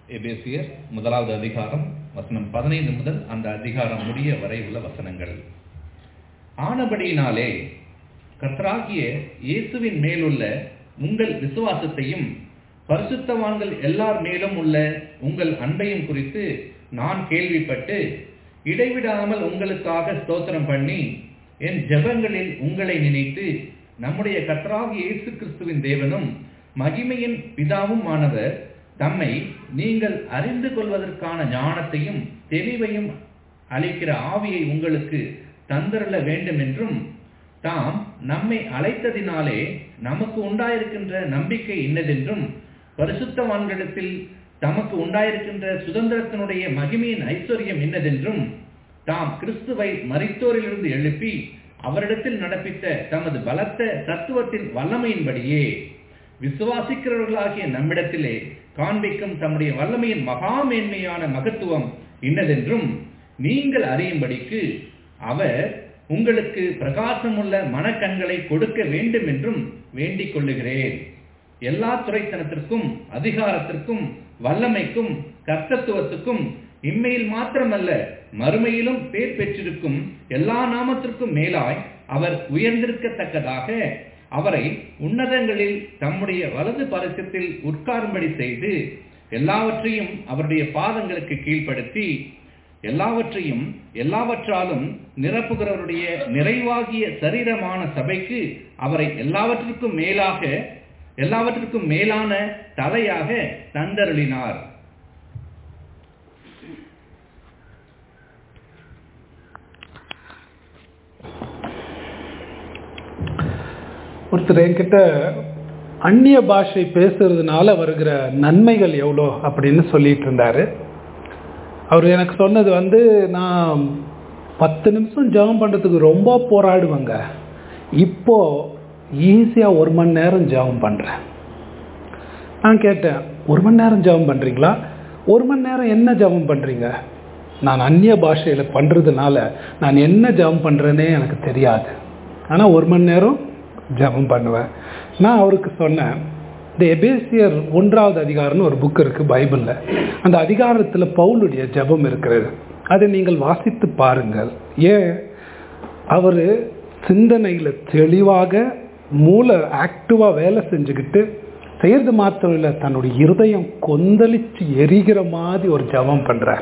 எபேசியர் முதலாவது அதிகாரம் வசனம் பதினைந்து முதல் அந்த அதிகாரம் முடிய வரை உள்ள வசனங்கள் ஆனபடியினாலே கர்த்தராகிய இயேசுவின் மேலுள்ள உங்கள் விசுவாசத்தையும் பரிசுத்தவான்கள் எல்லார் மேலும் உள்ள உங்கள் அன்பையும் குறித்து நான் கேள்விப்பட்டு இடைவிடாமல் உங்களுக்காக ஸ்தோத்திரம் பண்ணி என் ஜெபங்களில் உங்களை நினைத்து நம்முடைய கர்த்தராகிய இயேசு கிறிஸ்துவின் தேவனும் மகிமையின் பிதாவும் ஆனவர் தம்மை நீங்கள் அறிந்து கொள்வதற்கான ஞானத்தையும் தெளிவையும் அளிக்கிற ஆவியை உங்களுக்கு தந்தரல வேண்டும் என்றும் தாம் நம்மை அழைத்ததினாலே நமக்கு உண்டாயிருக்கின்ற நம்பிக்கை இன்னதென்றும் பரிசுத்தவான்களிடத்தில் தமக்கு உண்டாயிருக்கின்ற சுதந்திரத்தினுடைய மகிமையின் ஐஸ்வர்யம் இன்னதென்றும் தாம் கிறிஸ்துவை மரித்தோரிலிருந்து எழுப்பி அவரிடத்தில் நடப்பித்த தமது பலத்த தத்துவத்தின் வல்லமையின்படியே விசுவாசிக்கிறவர்களாகிய நம்மிடத்திலே காண்பிக்கும் தம்முடைய வல்லமையின் மகா மேன்மையான மகத்துவம் இன்னதென்றும் நீங்கள் அறியும்படிக்கு அவர் உங்களுக்கு பிரகாசமுள்ள மனக்கண்களை கொடுக்க வேண்டும் என்றும் வேண்டிக் கொள்ளுகிறேன் எல்லா துறைத்தனத்திற்கும் அதிகாரத்திற்கும் வல்லமைக்கும் கர்த்தத்துவத்துக்கும் இம்மையில் மாத்திரமல்ல மறுமையிலும் பேர் பெற்றிருக்கும் எல்லா நாமத்திற்கும் மேலாய் அவர் உயர்ந்திருக்கத்தக்கதாக அவரை உன்னதங்களில் தம்முடைய வலது பரிசத்தில் உட்காரும்படி செய்து எல்லாவற்றையும் அவருடைய பாதங்களுக்கு கீழ்ப்படுத்தி எல்லாவற்றையும் எல்லாவற்றாலும் நிரப்புகிறவருடைய நிறைவாகிய சரீரமான சபைக்கு அவரை எல்லாவற்றிற்கும் மேலாக எல்லாவற்றிற்கும் மேலான தலையாக தந்தருளினார் ஒருத்தர் என்கிட்ட அந்நிய பாஷை பேசுறதுனால வருகிற நன்மைகள் எவ்வளோ அப்படின்னு சொல்லிட்டு இருந்தாரு அவர் எனக்கு சொன்னது வந்து நான் பத்து நிமிஷம் ஜெபம் பண்ணுறதுக்கு ரொம்ப போராடுவேங்க இப்போ ஈஸியாக ஒரு மணி நேரம் ஜெபம் பண்ணுறேன் நான் கேட்டேன் ஒரு மணி நேரம் ஜெபம் பண்ணுறீங்களா ஒரு மணி நேரம் என்ன ஜெபம் பண்ணுறீங்க நான் அந்நிய பாஷையில் பண்ணுறதுனால நான் என்ன ஜெபம் பண்ணுறேனே எனக்கு தெரியாது ஆனால் ஒரு மணி நேரம் ஜெபம் பண்ணுவேன் நான் அவருக்கு சொன்னேன் இந்த எபேசியர் ஒன்றாவது அதிகாரம்னு ஒரு புக் இருக்குது பைபிளில் அந்த அதிகாரத்தில் பவுலுடைய ஜெபம் இருக்கிறது அதை நீங்கள் வாசித்து பாருங்கள் ஏன் அவர் சிந்தனையில் தெளிவாக மூளை ஆக்டிவாக வேலை செஞ்சுக்கிட்டு செய்யறது மாத்திரம் இல்லை தன்னுடைய இருதயம் கொந்தளிச்சு எரிகிற மாதிரி ஒரு ஜபம் பண்ணுறார்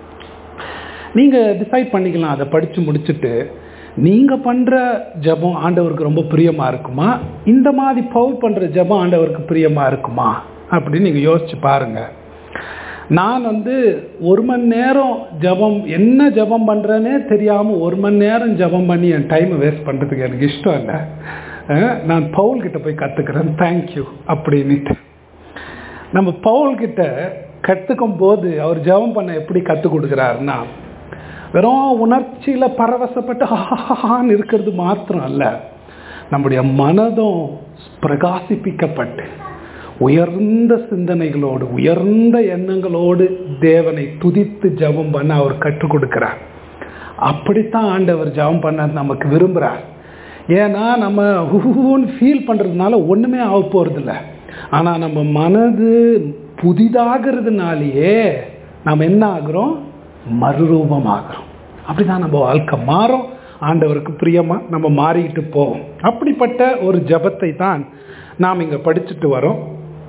நீங்கள் டிசைட் பண்ணிக்கலாம் அதை படித்து முடிச்சுட்டு நீங்கள் பண்ணுற ஜபம் ஆண்டவருக்கு ரொம்ப பிரியமாக இருக்குமா இந்த மாதிரி பவுல் பண்ணுற ஜபம் ஆண்டவருக்கு பிரியமாக இருக்குமா அப்படின்னு நீங்கள் யோசிச்சு பாருங்கள் நான் வந்து ஒரு மணி நேரம் ஜபம் என்ன ஜபம் பண்ணுறேனே தெரியாமல் ஒரு மணி நேரம் ஜபம் பண்ணி என் டைமை வேஸ்ட் பண்ணுறதுக்கு எனக்கு இஷ்டம் இல்லை நான் பவுல் கிட்ட போய் கற்றுக்கிறேன் தேங்க்யூ அப்படின்ட்டு நம்ம பவுல் கிட்ட கற்றுக்கும் போது அவர் ஜபம் பண்ண எப்படி கற்றுக் கொடுக்குறாருன்னா வெறும் உணர்ச்சியில் பரவசப்பட்டு ஆஹான்னு இருக்கிறது மாத்திரம் அல்ல நம்முடைய மனதும் பிரகாசிப்பிக்கப்பட்டு உயர்ந்த சிந்தனைகளோடு உயர்ந்த எண்ணங்களோடு தேவனை துதித்து ஜபம் பண்ண அவர் கற்றுக் கொடுக்கிறார் அப்படித்தான் ஆண்டவர் ஜபம் பண்ண நமக்கு விரும்புகிறார் ஏன்னா நம்ம ஹூன்னு ஃபீல் பண்ணுறதுனால ஒன்றுமே ஆக போகிறதில்ல ஆனால் நம்ம மனது புதிதாகிறதுனாலேயே நாம் என்ன ஆகிறோம் மறுரூபமாகிறோம் அப்படிதான் நம்ம வாழ்க்கை மாறும் ஆண்டவருக்கு பிரியமாக நம்ம மாறிக்கிட்டு போவோம் அப்படிப்பட்ட ஒரு ஜபத்தை தான் நாம் இங்கே படிச்சுட்டு வரோம்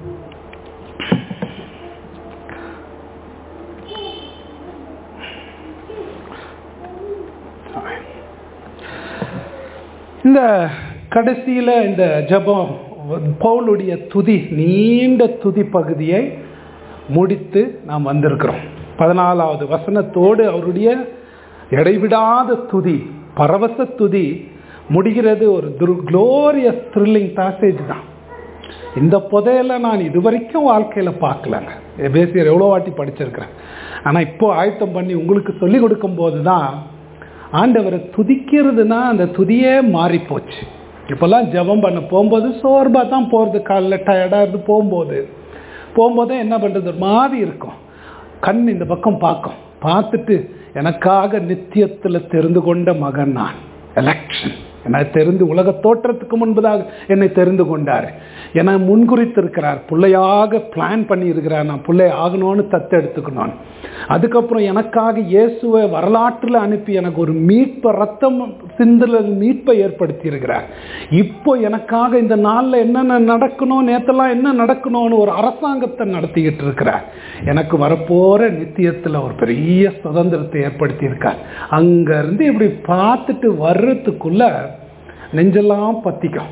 இந்த கடைசியில் இந்த ஜபம் பவுலுடைய துதி நீண்ட துதி பகுதியை முடித்து நாம் வந்திருக்கிறோம் பதினாலாவது வசனத்தோடு அவருடைய இடைவிடாத துதி பரவச துதி முடிகிறது ஒரு துர் குளோரியஸ் த்ரில்லிங் பேசேஜ் தான் இந்த புதையில நான் இதுவரைக்கும் வாழ்க்கையில் பார்க்கலங்க எபேசியர் எவ்வளோ வாட்டி படிச்சிருக்கிறேன் ஆனால் இப்போ ஆயத்தம் பண்ணி உங்களுக்கு சொல்லி கொடுக்கும் போது தான் ஆண்டவரை துதிக்கிறதுனா அந்த துதியே மாறி போச்சு இப்போல்லாம் ஜபம் பண்ண போகும்போது சோர்பாக தான் போகிறது காலைல டயர்டாக இருந்து போகும்போது போகும்போதே என்ன பண்ணுறது ஒரு மாதிரி இருக்கும் கண் இந்த பக்கம் பார்க்கும் பார்த்துட்டு எனக்காக நித்தியத்தில் தெரிந்து கொண்ட மகன் நான் எலெக்ஷன் என்னை தெரிந்து உலக தோற்றத்துக்கு முன்பதாக என்னை தெரிந்து கொண்டார் என்னை முன்குறித்திருக்கிறார் பிள்ளையாக பிளான் பண்ணி இருக்கிறார் நான் பிள்ளை ஆகணும்னு தத்தெடுத்துக்கணும் அதுக்கப்புறம் எனக்காக இயேசுவை வரலாற்றில் அனுப்பி எனக்கு ஒரு மீட்பை ரத்தம் சிந்தல மீட்பை ஏற்படுத்தி இருக்கிறார் இப்போ எனக்காக இந்த நாளில் என்னென்ன நடக்கணும் நேத்தெல்லாம் என்ன நடக்கணும்னு ஒரு அரசாங்கத்தை நடத்திக்கிட்டு இருக்கிறார் எனக்கு வரப்போற நித்தியத்தில் ஒரு பெரிய சுதந்திரத்தை ஏற்படுத்தி இருக்கார் அங்கேருந்து இப்படி பார்த்துட்டு வர்றதுக்குள்ள நெஞ்செல்லாம் பத்திக்கும்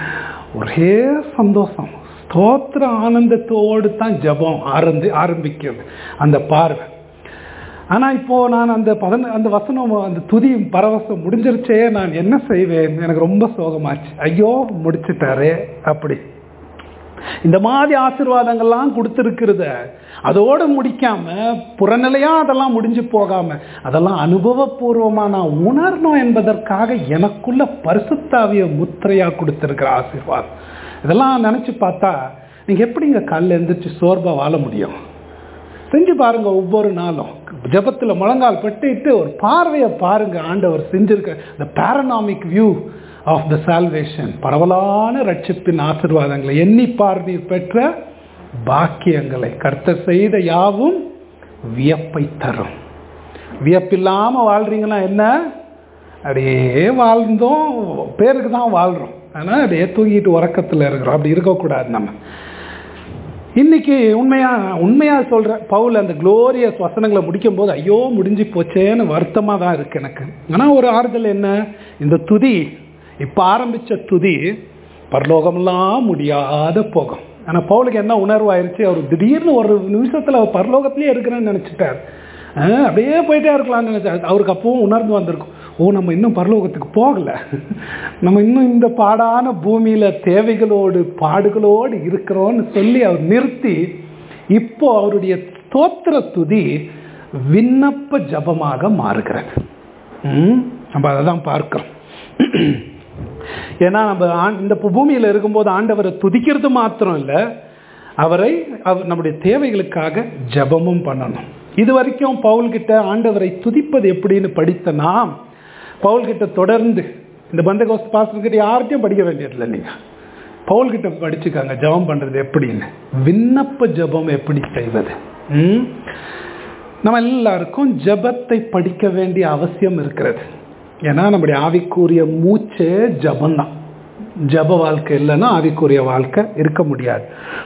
ஒரே சந்தோஷம் ஸ்தோத்திர ஆனந்தத்தோடு தான் ஜபம் ஆரம்பி ஆரம்பிக்கிறது அந்த பார்வை ஆனால் இப்போ நான் அந்த பதன அந்த வசனம் அந்த துதி பரவசம் முடிஞ்சிருச்சே நான் என்ன செய்வேன் எனக்கு ரொம்ப சோகமாச்சு ஐயோ முடிச்சிட்டாரே அப்படி இந்த மாதிரி ஆசீர்வாதங்கள்லாம் கொடுத்துருக்கிறத அதோடு முடிக்காம புறநிலையா அதெல்லாம் முடிஞ்சு போகாம அதெல்லாம் அனுபவபூர்வமா நான் உணரணும் என்பதற்காக எனக்குள்ள பரிசுத்தாவிய முத்திரையா கொடுத்துருக்கிற ஆசீர்வாதம் இதெல்லாம் நினைச்சு பார்த்தா நீங்க எப்படிங்க கல்ல எந்திரிச்சு சோர்வா வாழ முடியும் செஞ்சு பாருங்க ஒவ்வொரு நாளும் ஜபத்துல முழங்கால் பட்டுட்டு ஒரு பார்வையை பாருங்க ஆண்டவர் செஞ்சிருக்க இந்த panoramic view of the salvation பரவலான ரட்சிப்பின் ஆசிர்வாதங்களை எண்ணி பார்வீர் பெற்ற பாக்கியங்களை கர்த்தர் செய்த யாவும் வியப்பை தரும் வியப்பில்லாம வாழ்றீங்கன்னா என்ன அப்படியே வாழ்ந்தோம் பேருக்கு தான் வாழ்றோம் ஆனால் அப்படியே தூங்கிட்டு உறக்கத்தில் இருக்கிறோம் அப்படி இருக்கக்கூடாது நம்ம இன்னைக்கு உண்மையா உண்மையா சொல்ற பவுல் அந்த குளோரியஸ் வசனங்களை முடிக்கும் போது ஐயோ முடிஞ்சு போச்சேன்னு வருத்தமா தான் இருக்கு எனக்கு ஆனா ஒரு ஆறுதல் என்ன இந்த துதி இப்ப ஆரம்பிச்ச துதி பரலோகம்லாம் முடியாத போகும் ஆனா பவுலுக்கு என்ன உணர்வு ஆயிருச்சு அவர் திடீர்னு ஒரு நிமிஷத்துல அவர் பரலோகத்திலேயே இருக்கிறேன்னு நினைச்சிட்டார் ஆஹ் அப்படியே போயிட்டே இருக்கலாம்னு நினைச்சார் அவருக்கு அப்பவும் உணர்ந்து வந்திருக்கும் ஓ நம்ம இன்னும் பரலோகத்துக்கு போகல நம்ம இன்னும் இந்த பாடான பூமியில தேவைகளோடு பாடுகளோடு இருக்கிறோம்னு சொல்லி அவர் நிறுத்தி இப்போ அவருடைய ஸ்தோத்திர துதி விண்ணப்ப ஜபமாக மாறுகிறது ம், நம்ம அதை தான் பார்க்கிறோம் ஏன்னா நம்ம ஆண்- இந்த பூமியில இருக்கும்போது ஆண்டவரை துதிக்கிறது மாத்திரம் இல்லை அவரை அவர் நம்முடைய தேவைகளுக்காக ஜெபமும் பண்ணணும் இது வரைக்கும் பவுல்கிட்ட ஆண்டவரை துதிப்பது எப்படின்னு படித்த நாம் பவுல்கிட்ட தொடர்ந்து இந்த பந்தகோஸ்து பாஸ்டர்கிட்ட யார்கிட்டயும் படிக்க வேண்டியதில்லை நீங்க பவுல்கிட்ட படிச்சுக்காங்க ஜெபம் பண்றது எப்படின்னு விண்ணப்ப ஜெபம் எப்படி செய்வது ம்? நம்ம எல்லாருக்கும் ஜெபத்தை படிக்க வேண்டிய அவசியம் இருக்கிறது ஏன்னா நம்முடைய ஆவிக்குரிய மூச்சே ஜபம்தான் ஜப வாழ்க்கை இல்லைன்னா ஆவிக்குரிய வாழ்க்கை இருக்க முடியாது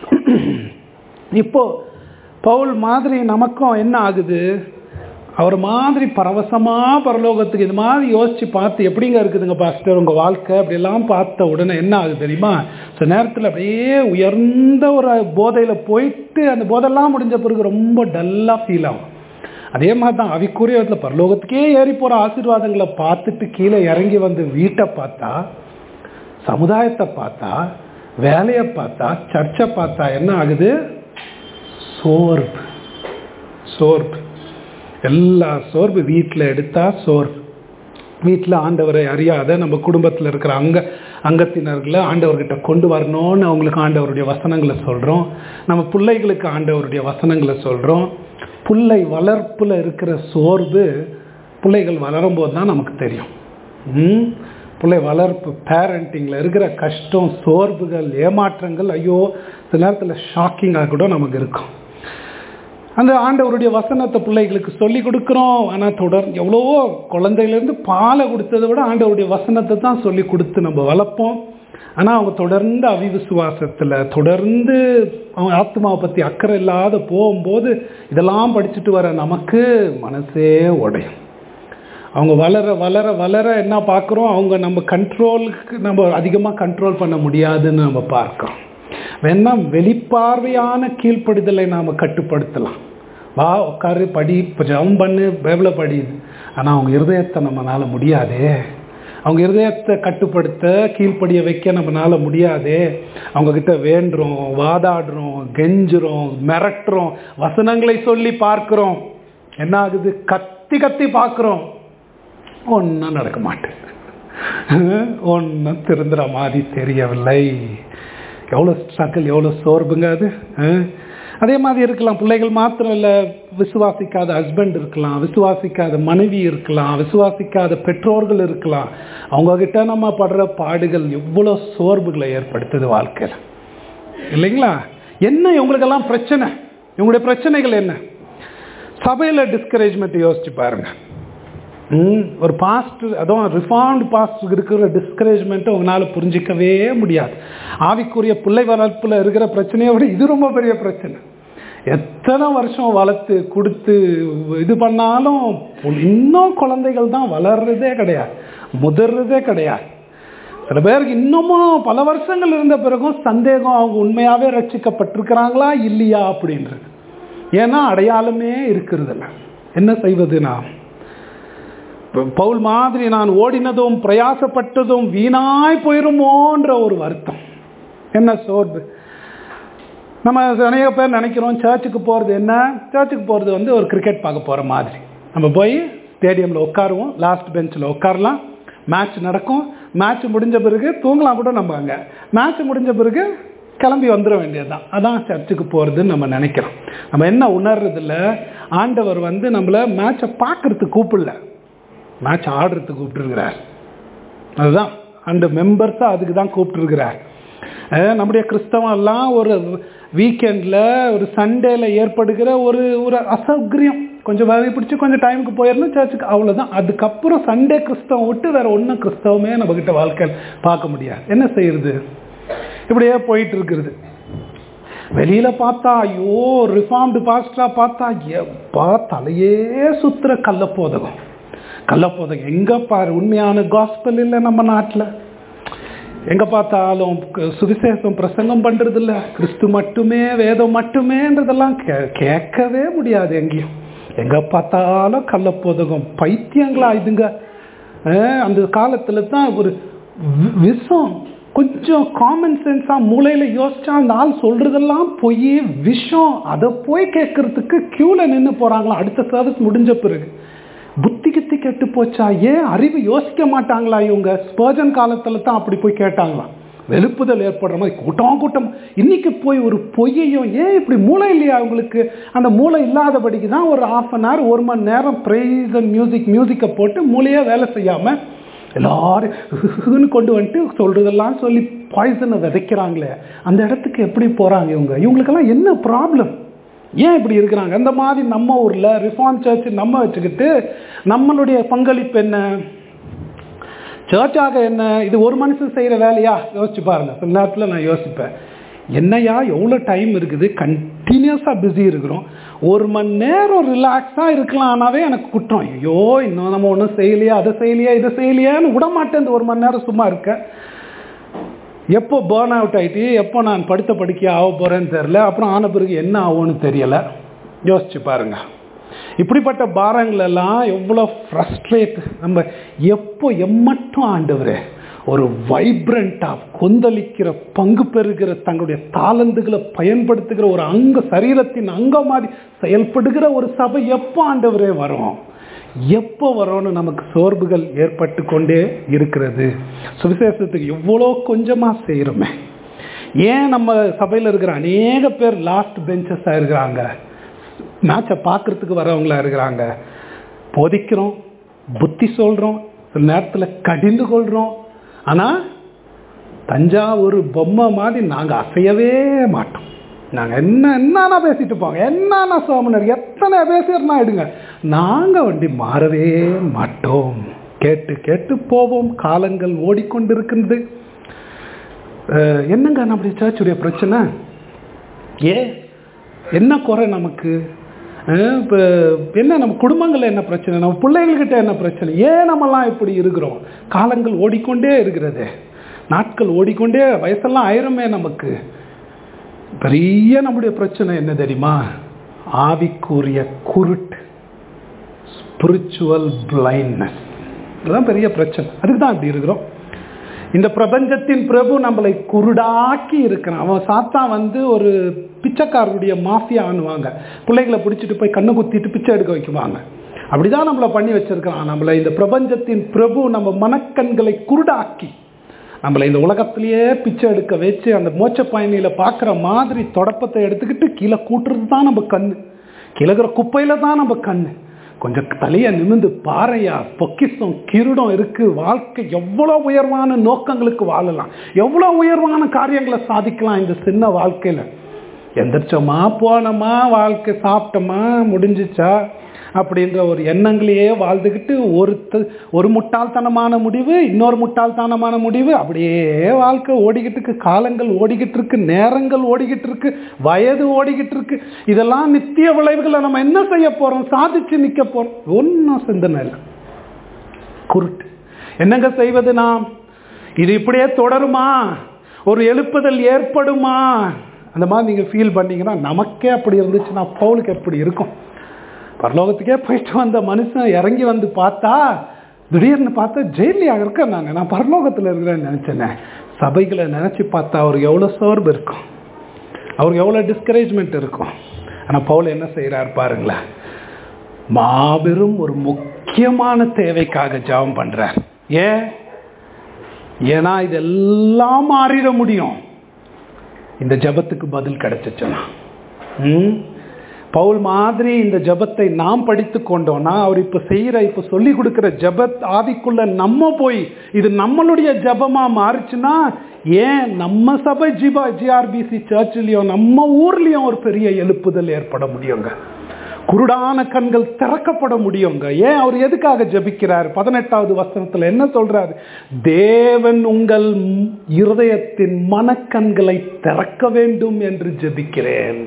இப்போ பவுல் மாதிரி நமக்கும் என்ன ஆகுது அவர் மாதிரி பரவசமா பரலோகத்துக்கு இது மாதிரி யோசிச்சு பார்த்து எப்படிங்க இருக்குதுங்க பாஸ்டர் உங்க வாழ்க்கை அப்படியெல்லாம் பார்த்த உடனே என்ன ஆகுது தெரியுமா சில நேரத்தில் அப்படியே உயர்ந்த ஒரு போதையில போயிட்டு அந்த போதெல்லாம் முடிஞ்ச பிறகு ரொம்ப டல்லா ஃபீல் ஆகும் அதே மாதிரி தான் அவிக்குரிய இடத்துல பரலோகத்துக்கே ஏறி போற ஆசீர்வாதங்களை பார்த்துட்டு கீழே இறங்கி வந்து வீட்டை பார்த்தா சமுதாயத்தை பார்த்தா வேலையை பார்த்தா சர்ச்சை பார்த்தா என்ன ஆகுது சோர்வு சோர்வு எல்லா சோர்வு வீட்டில் எடுத்தா சோர்வு வீட்டில் ஆண்டவரை அறியாத நம்ம குடும்பத்தில் இருக்கிற அங்க அங்கத்தினர்களை ஆண்டவர்கிட்ட கொண்டு வரணும்னு அவங்களுக்கு ஆண்டவருடைய வசனங்களை சொல்கிறோம் நம்ம பிள்ளைகளுக்கு ஆண்டவருடைய வசனங்களை சொல்கிறோம் பிள்ளை வளர்ப்பில் இருக்கிற சோர்வு பிள்ளைகள் வளரும்போது தான் நமக்கு தெரியும் ம்? பிள்ளை வளர்ப்பு பேரண்டிங்கில் இருக்கிற கஷ்டம் சோர்வுகள் ஏமாற்றங்கள் ஐயோ சில நேரத்தில் ஷாக்கிங்காக கூட நமக்கு இருக்கும் அந்த ஆண்டவருடைய வசனத்தை பிள்ளைகளுக்கு சொல்லி கொடுக்குறோம் ஆனால் தொடர் எவ்வளவோ குழந்தையிலேருந்து பாலை கொடுத்ததை விட ஆண்டவருடைய வசனத்தை தான் சொல்லி கொடுத்து நம்ம வளர்ப்போம் ஆனால் அவங்க தொடர்ந்து அவிவிசுவாசத்தில் தொடர்ந்து அவங்க ஆத்மாவை பற்றி அக்கறை இல்லாத போகும்போது இதெல்லாம் படிச்சுட்டு வர நமக்கு மனசே உடையும் அவங்க வளர வளர வளர என்ன பார்க்குறோம் அவங்க நம்ம கண்ட்ரோலுக்கு நம்ம அதிகமாக கண்ட்ரோல் பண்ண முடியாதுன்னு நம்ம பார்க்குறோம் வேணா வெளிப்பார்வையான கீழ்ப்படுதலை நாம் கட்டுப்படுத்தலாம் வா உட்காரு படி இப்போ ஜெபம் பண்ணு பைபிளை படி ஆனால் அவங்க இருதயத்தை நம்மளால முடியாதே அவங்க இருதயத்தை கட்டுப்படுத்த கீழ்ப்படிய வைக்க நம்மளால முடியாதே அவங்க கிட்ட வேண்டுறோம் வாதாடுறோம் கெஞ்சுறோம் மிரட்டுறோம் வசனங்களை சொல்லி பார்க்கிறோம் என்ன ஆகுது கத்தி கத்தி பார்க்கிறோம் ஒன்றும் நடக்க மாட்டேங்குது ஒன்றும் திருந்துற மாதிரி தெரியவில்லை எவ்வளோ ஸ்ட்ரகிள் எவ்வளோ சோர்வுங்க அது அஹ்? அதே மாதிரி இருக்கலாம் பிள்ளைகள் மாத்திரம் இல்லை விசுவாசிக்காத ஹஸ்பண்ட் இருக்கலாம் விசுவாசிக்காத மனைவி இருக்கலாம் விசுவாசிக்காத பெற்றோர்கள் இருக்கலாம் அவங்கக்கிட்ட நம்ம படுற பாடுகள் எவ்வளோ சோர்வுகளை ஏற்படுத்துது வாழ்க்கையில் இல்லைங்களா என்ன இவங்களுக்கெல்லாம் பிரச்சனை இவங்களுடைய பிரச்சனைகள் என்ன சபையில் டிஸ்கரேஜ்மெண்ட் யோசிச்சு பாருங்க ம், ஒரு பாஸ்ட் அதுவும் ரிஃபார்ம்டு பாஸ்ட் இருக்கிற டிஸ்கரேஜ்மெண்ட்டை உங்களால் புரிஞ்சிக்கவே முடியாது ஆவிக்குரிய பிள்ளை வளர்ப்பில் இருக்கிற பிரச்சனையை விட இது ரொம்ப பெரிய பிரச்சனை எத்தனை வருஷம் வளர்த்து கொடுத்து இது பண்ணாலும் இன்னும் குழந்தைகள் தான் வளர்றதே கிடையாது முதிர்றதே கிடையாது சில பேருக்கு இன்னமும் பல வருஷங்கள் இருந்த பிறகும் சந்தேகம் அவங்க உண்மையாகவே ரட்சிக்கப்பட்டிருக்கிறாங்களா இல்லையா அப்படின்றது ஏன்னா அடையாளமே இருக்கிறதில்ல என்ன செய்வது நாம் பவுல் மாதிரி நான் ஓடினதும் பிரயாசப்பட்டதும் வீணாய் போயிருமோன்ற ஒரு வருத்தம் என்ன சோர்வு நம்ம அநேக பேர் நினைக்கிறோம் சர்ச்சுக்கு போகிறது என்ன சர்ச்சுக்கு போகிறது வந்து ஒரு கிரிக்கெட் பார்க்க போகிற மாதிரி நம்ம போய் ஸ்டேடியமில் உட்காருவோம் லாஸ்ட் பெஞ்சில் உட்காரலாம் மேட்ச் நடக்கும் மேட்ச் முடிஞ்ச பிறகு தூங்கலாம் கூட நம்ம அங்கே மேட்ச் முடிஞ்ச பிறகு கிளம்பி வந்துட வேண்டியதுதான் அதான் சர்ச்சுக்கு போகிறதுன்னு நம்ம நினைக்கிறோம் நம்ம என்ன உணர்றதில்ல ஆண்டவர் வந்து நம்மளை மேட்சை பார்க்கறதுக்கு கூப்பிடல மேட்ச் ஆடுறதுக்கு கூப்பிட்டுருக்கிறார் அதுதான் அந்த மெம்பர்ஸாக அதுக்கு தான் கூப்பிட்டுருக்கிறார் அஹ் நம்முடைய கிறிஸ்தவம் எல்லாம் ஒரு வீக்கெண்டில் ஒரு சண்டேல ஏற்படுகிற ஒரு ஒரு அசௌகரியம் கொஞ்சம் வேலையை பிடிச்சி கொஞ்சம் டைமுக்கு போயிடணும் சர்ச்சுக்கு அவ்வளோதான் அதுக்கப்புறம் சண்டே கிறிஸ்தவம் விட்டு வேற ஒன்றும் கிறிஸ்தவமே நம்மக்கிட்ட வாழ்க்கையில் பார்க்க முடியாது என்ன செய்யறது இப்படியே போயிட்டு இருக்கிறது வெளியில பார்த்தா ஐயோ ரிஃபார்ம்டு பாஸ்டரா பார்த்தா எப்பா தலையே சுத்துற கள்ளப்போதகம் கள்ளப்போதகம் எங்க பாரு உண்மையான காஸ்பல் இல்லை நம்ம நாட்டில் எங்க பார்த்தாலும் க- சுவிசேஷம் பிரசங்கம் பண்றது இல்ல கிறிஸ்து மட்டுமே வேதம் மட்டுமேன்றதெல்லாம் கே- கேட்கவே முடியாது எங்கேயும் எங்க பார்த்தாலும் கள்ளப்போதகம் பைத்தியங்களா இதுங்க அஹ் அந்த காலத்துல தான் ஒரு வி- விஷம் கொஞ்சம் காமன் சென்ஸா மூளையில யோசிச்சா அந்த ஆள் சொல்றதெல்லாம் போய் விஷம் அதை போய் கேட்கறதுக்கு கியூல நின்று போறாங்களா அடுத்த சர்வீஸ் முடிஞ்ச பிறகு புத்தி கித்தி கெட்டு போச்சா ஏன் அறிவு யோசிக்க மாட்டாங்களா இவங்க ஸ்பர்ஜன் காலத்துல தான் அப்படி போய் கேட்டாங்களாம் வெளுப்புதல் ஏற்படுற மாதிரி கூட்டம் கூட்டம் இன்னைக்கு போய் ஒரு பொய்யையும் ஏன் இப்படி மூளை இல்லையா அவங்களுக்கு அந்த மூளை இல்லாதபடிக்கு தான் ஒரு ஆஃப் அன் ஹவர் ஒரு மணி நேரம் ப்ரைஸ் அண்ட் மியூசிக் மியூசிக்கை போட்டு மூளையே வேலை செய்யாம எல்லாரும் கொண்டு வந்துட்டு சொல்றதெல்லாம் சொல்லி பாய்சனை விதைக்கிறாங்களே அந்த இடத்துக்கு எப்படி போறாங்க இவங்க இவங்களுக்கெல்லாம் என்ன ப்ராப்ளம் ஏன் இப்படி இருக்கிறாங்க அந்த மாதிரி நம்ம ஊர்ல ரிஃபார்ம் சர்ச் நம்ம வச்சுக்கிட்டு நம்மளுடைய பங்களிப்பு என்ன சர்ச்சாக என்ன இது ஒரு மனுஷன் செய்கிற வேலையா யோசிச்சு பாருங்க சில நேரத்தில் நான் யோசிப்பேன் என்னையா எவ்வளோ டைம் இருக்குது கண்டினியூஸாக பிஸி இருக்கிறோம் ஒரு மணி நேரம் ரிலாக்ஸாக இருக்கலாம்னாவே எனக்கு குற்றம் ஐயோ இன்னும் நம்ம ஒன்றும் செய்யலையா அதை செய்யலையா இதை செய்யலையான்னு விட மாட்டேன் இந்த ஒரு மணி நேரம் சும்மா இருக்க எப்போ பேர்ன் அவுட் ஆகிட்டு எப்போ நான் படுத்த படுக்கையாக ஆக போகிறேன்னு தெரில அப்புறம் ஆன பிறகு என்ன ஆகும்னு தெரியலை யோசிச்சு பாருங்க இப்படிப்பட்ட பாரங்கள் எல்லாம் எவ்வளோ ஃப்ரஸ்ட்ரேட் நம்ம எப்போ எம்மட்டும் ஆண்டவரே ஒரு வைப்ரண்ட்டாக கொந்தளிக்கிற பங்கு பெறுகிற தங்களுடைய தாளந்துகளை பயன்படுத்துகிற ஒரு அங்க சரீரத்தின் அங்கம் மாதிரி செயல்படுகிற ஒரு சபை எப்போ ஆண்டவரே வரும் எப்போ வரும்னு நமக்கு சோர்வுகள் ஏற்பட்டு கொண்டே இருக்கிறது சுவிசேஷத்துக்கு எவ்வளோ கொஞ்சமாக செய்கிறோமே ஏன் நம்ம சபையில் இருக்கிற அநேக பேர் லாஸ்ட் பெஞ்சஸாக இருக்கிறாங்க மேட்சை பார்க்கறதுக்கு வரவங்களா இருக்கிறாங்க போதிக்கிறோம் புத்தி சொல்கிறோம் சில நேரத்தில் கடிந்து கொள்கிறோம் ஆனால் தஞ்சாவூர் பொம்மை மாதிரி நாங்கள் அசையவே மாட்டோம் நாங்கள் என்ன என்னன்னா பேசிட்டு போங்க என்னன்னா சோமனர் எத்தனை பேசிடுனா எடுங்க நாங்கள் வண்டி மாறவே மாட்டோம் கேட்டு கேட்டு போவோம் காலங்கள் ஓடிக்கொண்டிருக்கின்றது அஹ், என்னங்க நம்முடைய சர்ச்சுடைய பிரச்சனை ஏ என்ன குறை நமக்கு அஹ், இப்போ என்ன நம்ம குடும்பங்கள்ல என்ன பிரச்சனை நம்ம பிள்ளைங்கள்கிட்ட என்ன பிரச்சனை ஏன் நம்மலாம் இப்படி இருக்கிறோம் காலங்கள் ஓடிக்கொண்டே இருக்கிறது நாட்கள் ஓடிக்கொண்டே வயசெல்லாம் ஆயிருமே நமக்கு பெரிய நம்முடைய பிரச்சனை என்ன தெரியுமா ஆவிக்குரிய குருட்டு ஸ்பிரிச்சுவல் பிளைண்ட்னஸ் இதுதான் பெரிய பிரச்சனை அதுக்கு தான் இப்படி இருக்கிறோம் இந்த பிரபஞ்சத்தின் பிரபு நம்மளை குருடாக்கி இருக்கிறான் அவன் சாத்தான் வந்து ஒரு பிச்சைக்காரருடைய மாஃபியா ஆணுவாங்க பிள்ளைகளை பிடிச்சிட்டு போய் கண்ணு குத்திட்டு பிச்சை எடுக்க வைக்குவாங்க அப்படிதான் நம்மளை பண்ணி வச்சிருக்கிறான் நம்மளை இந்த பிரபஞ்சத்தின் பிரபு நம்ம மனக்கண்களை குருடாக்கி நம்மளை இந்த உலகத்திலேயே பிச்சை எடுக்க வச்சு அந்த மோட்ச பயணியில பார்க்குற மாதிரி தொடப்பத்தை எடுத்துக்கிட்டு கீழே கூட்டுறது தான் நம்ம கண்ணு கிழகுற குப்பையில தான் நம்ம கண்ணு கொஞ்சம் தலையை நிமிந்து பாறையா பொக்கிசம் கிருடம் இருக்கு வாழ்க்கை எவ்வளோ உயர்வான நோக்கங்களுக்கு வாழலாம் எவ்வளோ உயர்வான காரியங்களை சாதிக்கலாம் இந்த சின்ன வாழ்க்கையில எந்திரிச்சோமா போனோமா வாழ்க்கை சாப்பிட்டோமா முடிஞ்சிச்சா அப்படின்ற ஒரு எண்ணங்களையே வாழ்ந்துக்கிட்டு ஒரு த- ஒரு முட்டாள்தனமான முடிவு இன்னொரு முட்டாள்தனமான முடிவு அப்படியே வாழ்க்கை ஓடிக்கிட்டு இருக்கு காலங்கள் ஓடிக்கிட்டு இருக்கு நேரங்கள் ஓடிக்கிட்டு இருக்கு வயது ஓடிக்கிட்டு இருக்கு இதெல்லாம் நித்திய விளைவுகளை நம்ம என்ன செய்ய போறோம் சாதிச்சு நிக்க போறோம் ஒன்றும் சிந்தனை இல்லை குருட்டு என்னங்க செய்வது நாம் இது இப்படியே தொடருமா ஒரு எழுப்புதல் ஏற்படுமா அந்த மாதிரி நீங்க ஃபீல் பண்ணீங்கன்னா நமக்கே அப்படி இருந்துச்சுன்னா பவுலுக்கு எப்படி இருக்கும் பரலோகத்துக்கே போயிட்டு வந்த மனுஷன் இறங்கி வந்து பார்த்தா திடீர்னு பார்த்தா ஜெயிலியா இருக்கேன் நான் நான் பரலோகத்தில் இருக்கிறேன்னு நினைச்சேனே சபைகளை நினைச்சு பார்த்தா அவருக்கு எவ்வளோ சோர்வு இருக்கும் அவருக்கு எவ்வளோ டிஸ்கரேஜ்மெண்ட் இருக்கும் ஆனால் பவுல் என்ன செய்கிறார் பாருங்களேன் மாபெரும் ஒரு முக்கியமான தேவைக்காக ஜெபம் பண்றார் ஏன் ஏன்னா இதெல்லாம் மாறிட முடியும் இந்த ஜெபத்துக்கு பதில் கிடைச்சிச்சுன்னா ம்? பவுல் மாதிரி இந்த ஜெபத்தை நாம் படித்து கொண்டோம்னா அவர் இப்ப செய்யற இப்ப சொல்லி கொடுக்கிற ஜெபத் ஆவிக்குள்ள நம்ம போய் இது நம்மளுடைய ஜெபமா மாறுச்சுன்னா ஏன் நம்ம சபை ஜிபா ஜிஆர்பிசி சர்ச்சிலையும் நம்ம ஊர்லயும் ஒரு பெரிய எழுப்புதல் ஏற்பட முடியுங்க குருடான கண்கள் திறக்கப்பட முடியுங்க ஏன் அவர் எதுக்காக ஜெபிக்கிறார் பதினெட்டாவது வசனத்துல என்ன சொல்றாரு தேவன் உங்கள் இருதயத்தின் மனக்கண்களை திறக்க வேண்டும் என்று ஜெபிக்கிறேன்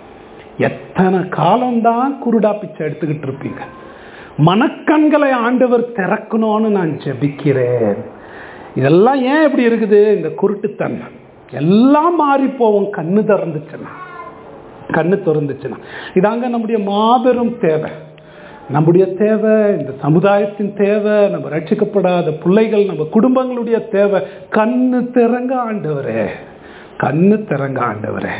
எத்தனை காலம்தான் குருடா பிச்சை எடுத்துக்கிட்டு இருப்பீங்க மனக்கண்களை ஆண்டவர் திறக்கணும்னு நான் ஜெபிக்கிறேன் இதெல்லாம் ஏன் இப்படி இருக்குது இந்த குருட்டுத்தன்மை எல்லாம் மாறி போவோம் கண்ணு திறந்துச்சுன்னா கண்ணு திறந்துச்சுன்னா இதாங்க நம்முடைய மாபெரும் தேவை நம்முடைய தேவை இந்த சமுதாயத்தின் தேவை நம்ம ரட்சிக்கப்படாத பிள்ளைகள் நம்ம குடும்பங்களுடைய தேவை கண்ணு திறங்க ஆண்டவரே கண்ணு திறங்க ஆண்டவரே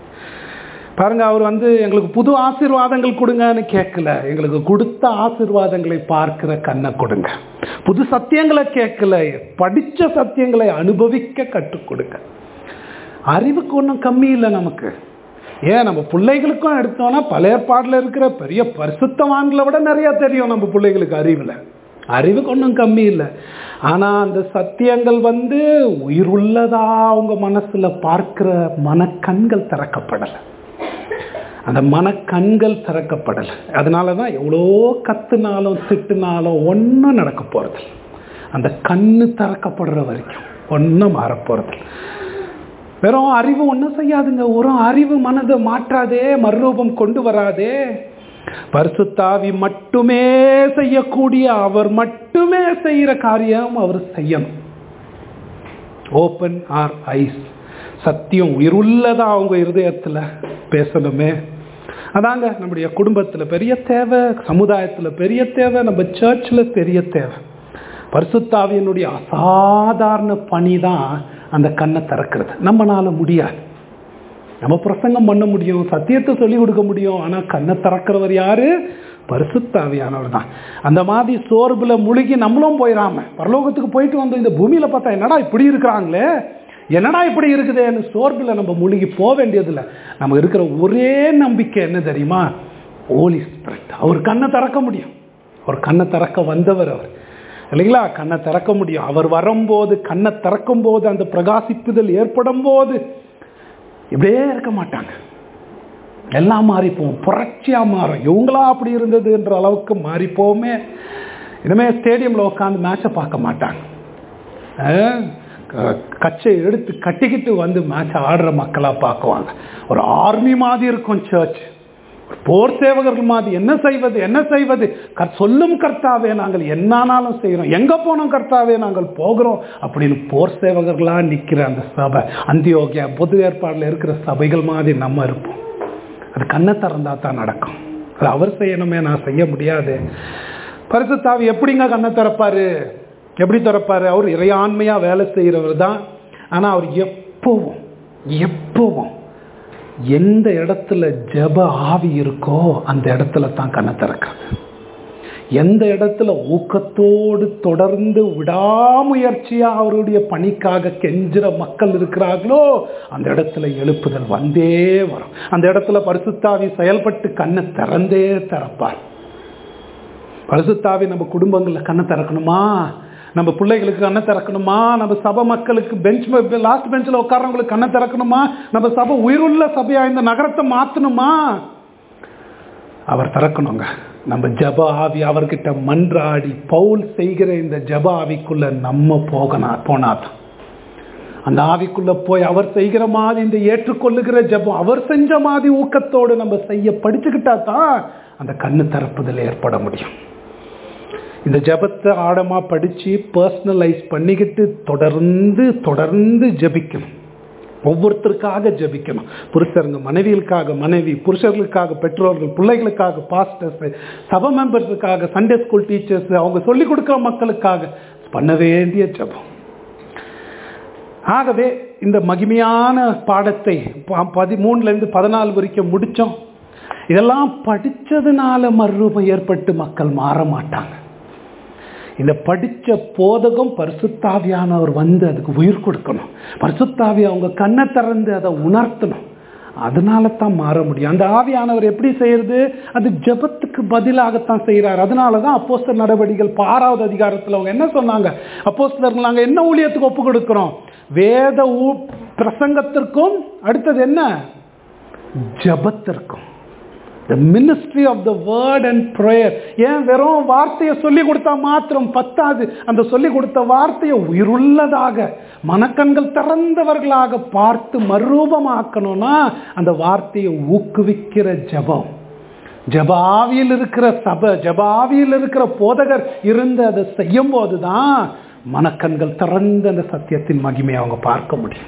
பாருங்க அவர் வந்து எங்களுக்கு புது ஆசீர்வாதங்கள் கொடுங்கன்னு கேட்கல எங்களுக்கு கொடுத்த ஆசீர்வாதங்களை பார்க்கிற கண்ணை கொடுங்க புது சத்தியங்களை கேட்கல படிச்ச சத்தியங்களை அனுபவிக்க கற்றுக் கொடுங்க அறிவுக்கு ஒன்றும் கம்மி இல்லை நமக்கு ஏன் நம்ம பிள்ளைகளுக்கும் எடுத்தோம்னா பல ஏற்பாடுல இருக்கிற பெரிய பரிசுத்தவான்களை விட நிறைய தெரியும் நம்ம பிள்ளைகளுக்கு அறிவில் அறிவுக்கு ஒன்றும் கம்மி இல்லை ஆனால் அந்த சத்தியங்கள் வந்து உயிர் உள்ளதா அவங்க மனசுல பார்க்கிற மனக்கண்கள் திறக்கப்படலை அந்த மனக்கண்கள் திறக்கப்படலை அதனால தான் எவ்வளோ கத்துனாலும் திட்டுனாலும் ஒன்றும் நடக்க போகிறது அந்த கண்ணு திறக்கப்படுற வரைக்கும் ஒன்றும் மாற போகிறது வெறும் அறிவு ஒன்றும் செய்யாதுங்க ஒரு அறிவு மனதை மாற்றாதே மறுரூபம் கொண்டு வராதே பரிசுத்தாவி மட்டுமே செய்யக்கூடிய அவர் மட்டுமே செய்கிற காரியம் அவர் செய்யணும் ஓப்பன் ஆர் ஐஸ் சத்தியம் உயிருள்ளதா அவங்க இருதயத்தில் பேசணுமே அதாங்க நம்முடைய குடும்பத்தில் பெரிய தேவை சமுதாயத்தில் பெரிய தேவை நம்ம சர்ச்சில் பெரிய தேவை பரிசுத்தாவியனுடைய அசாதாரண பணி தான் அந்த கண்ணை திறக்கிறது நம்மளால முடியாது நம்ம பிரசங்கம் பண்ண முடியும் சத்தியத்தை சொல்லி கொடுக்க முடியும் ஆனால் கண்ணை திறக்கிறவர் யாரு பரிசுத்தாவியானவர் தான் அந்த மாதிரி சோர்வுல முழுகி நம்மளும் போயிடாம பரலோகத்துக்கு போயிட்டு வந்தோம் இந்த பூமியில பார்த்தா என்னடா இப்படி இருக்கிறாங்களே என்னடா இப்படி இருக்குதேன்னு சோர்வில் நம்ம முழுகி போக வேண்டியதில்லை நம்ம இருக்கிற ஒரே நம்பிக்கை என்ன தெரியுமா ஓலி ஸ்பிரிட் அவர் கண்ணை திறக்க முடியும் அவர் கண்ணை திறக்க வந்தவர் அவர் இல்லைங்களா கண்ணை திறக்க முடியும் அவர் வரும்போது கண்ணை திறக்கும் போது அந்த பிரகாசிப்புதல் ஏற்படும் போது இப்படியே இருக்க மாட்டாங்க எல்லாம் மாறிப்போம் புரட்சியா மாறும் இவங்களா அப்படி இருந்ததுன்ற அளவுக்கு மாறிப்போமே இனிமே ஸ்டேடியம்ல உட்காந்து மேட்சை பார்க்க மாட்டாங்க அஹ், க- கச்சை எடுத்து கட்டிக்கிட்டு வந்து மேட்ச் ஆடுற மக்களா பார்க்குவாங்க ஒரு ஆர்மி மாதிரி இருக்கும் சர்ச் போர் சேவகர்கள் மாதிரி என்ன செய்வது என்ன செய்வது கர்- சொல்லும் கர்த்தாவே நாங்கள் என்னானாலும் செய்கிறோம் எங்க போனோம் கர்த்தாவே நாங்கள் போகிறோம் அப்படின்னு போர் சேவகர்களா நிக்கிற அந்த சபை அந்தியோகியா பொது ஏற்பாடுல இருக்கிற சபைகள் மாதிரி நம்ம இருப்போம் அது கண்ணை திறந்தா தான் நடக்கும் அது அவர் செய்யணுமே நான் செய்ய முடியாது பரிசுத்தாவி எப்படிங்க கண்ணை திறப்பாரு எப்படி திறப்பாரு அவர் இறையாண்மையா வேலை செய்கிறவர் தான் ஆனா அவர் எப்பவும் எப்பவும் எந்த இடத்துல ஜெப ஆவி இருக்கோ அந்த இடத்துல தான் கண்ணை திறக்கிறது எந்த இடத்துல ஊக்கத்தோடு தொடர்ந்து விடாமுயற்சியா அவருடைய பணிக்காக கெஞ்சுற மக்கள் இருக்கிறார்களோ அந்த இடத்துல எழுப்புதல் வந்தே வரும் அந்த இடத்துல பரிசுத்தாவி செயல்பட்டு கண்ணை திறந்தே திறப்பார் பரிசுத்தாவி நம்ம குடும்பங்களில் கண்ணை திறக்கணுமா நம்ம பிள்ளைகளுக்கு கண்ணை திறக்கணுமா நம்ம சபை மக்களுக்கு பெஞ்ச் லாஸ்ட் பெஞ்சில் உட்காரவங்களுக்கு கண்ணை திறக்கணுமா நம்ம சபை உயிருள்ள சபையா இந்த நகரத்தை மாற்றணுமா அவர் திறக்கணுங்க நம்ம ஜப ஆவி அவர்கிட்ட மன்றாடி பவுல் செய்கிற இந்த ஜப ஆவிக்குள்ள நம்ம போகணும் போனாதான் அந்த ஆவிக்குள்ள போய் அவர் செய்கிற மாதிரி இந்த ஏற்றுக்கொள்ளுகிற ஜபம் அவர் செஞ்ச மாதிரி ஊக்கத்தோடு நம்ம செய்ய படிச்சுக்கிட்டா தான் அந்த கண்ணு திறப்புதல் ஏற்பட முடியும் இந்த ஜபத்தை ஆழமா படிச்சு பர்சனலைஸ் பண்ணிக்கிட்டு தொடர்ந்து தொடர்ந்து ஜபிக்கணும் ஒவ்வொருத்தருக்காக ஜபிக்கணும் புருஷருங்க மனைவிகளுக்காக மனைவி புருஷர்களுக்காக பெற்றோர்கள் பிள்ளைகளுக்காக பாஸ்டர்ஸ் சபை மெம்பர்ஸுக்காக சண்டே ஸ்கூல் டீச்சர்ஸ் அவங்க சொல்லிக் கொடுக்குற மக்களுக்காக பண்ண வேண்டிய ஜபம் ஆகவே இந்த மகிமையான பாடத்தை பதிமூணுலேருந்து பதினாலு வரைக்கும் முடித்தோம் இதெல்லாம் படித்ததுனால மறுரூபம் ஏற்பட்டு மக்கள் மாற மாட்டாங்க இந்த படித்த போதகம் பரிசுத்தாவியானவர் வந்து அதுக்கு உயிர் கொடுக்கணும் பரிசுத்தாவி அவங்க கண்ணை திறந்து அதை உணர்த்தணும் அதனால தான் மாற முடியும் அந்த ஆவியானவர் எப்படி செய்யறது அது ஜபத்துக்கு பதிலாகத்தான் செய்கிறார் அதனால தான் அப்போஸ்தர் நடவடிக்கைகள் ஆறாவது அதிகாரத்தில் அவங்க என்ன சொன்னாங்க அப்போஸ்தலர்கள் நாங்கள் என்ன ஊழியத்துக்கு ஒப்பு கொடுக்குறோம் வேத ஊ பிரசங்கத்திற்கும் அடுத்தது என்ன ஜபத்திற்கும் the ministry of the word and prayer ஏன் வெறும் வார்த்தையை சொல்லி கொடுத்தா மாத்திரம் பத்தாது அந்த சொல்லி கொடுத்த வார்த்தையை உயிருள்ளதாக மனக்கண்கள் திறந்தவர்களாக பார்த்து மறுரூபமாக்கணும்னா அந்த வார்த்தையை ஊக்குவிக்கிற ஜபம் ஜபாவியில் இருக்கிற சபை ஜபாவியில் இருக்கிற போதகர் இருந்து அதை செய்யும் போதுதான் மனக்கண்கள் திறந்த அந்த சத்தியத்தின் மகிமையை அவங்க பார்க்க முடியும்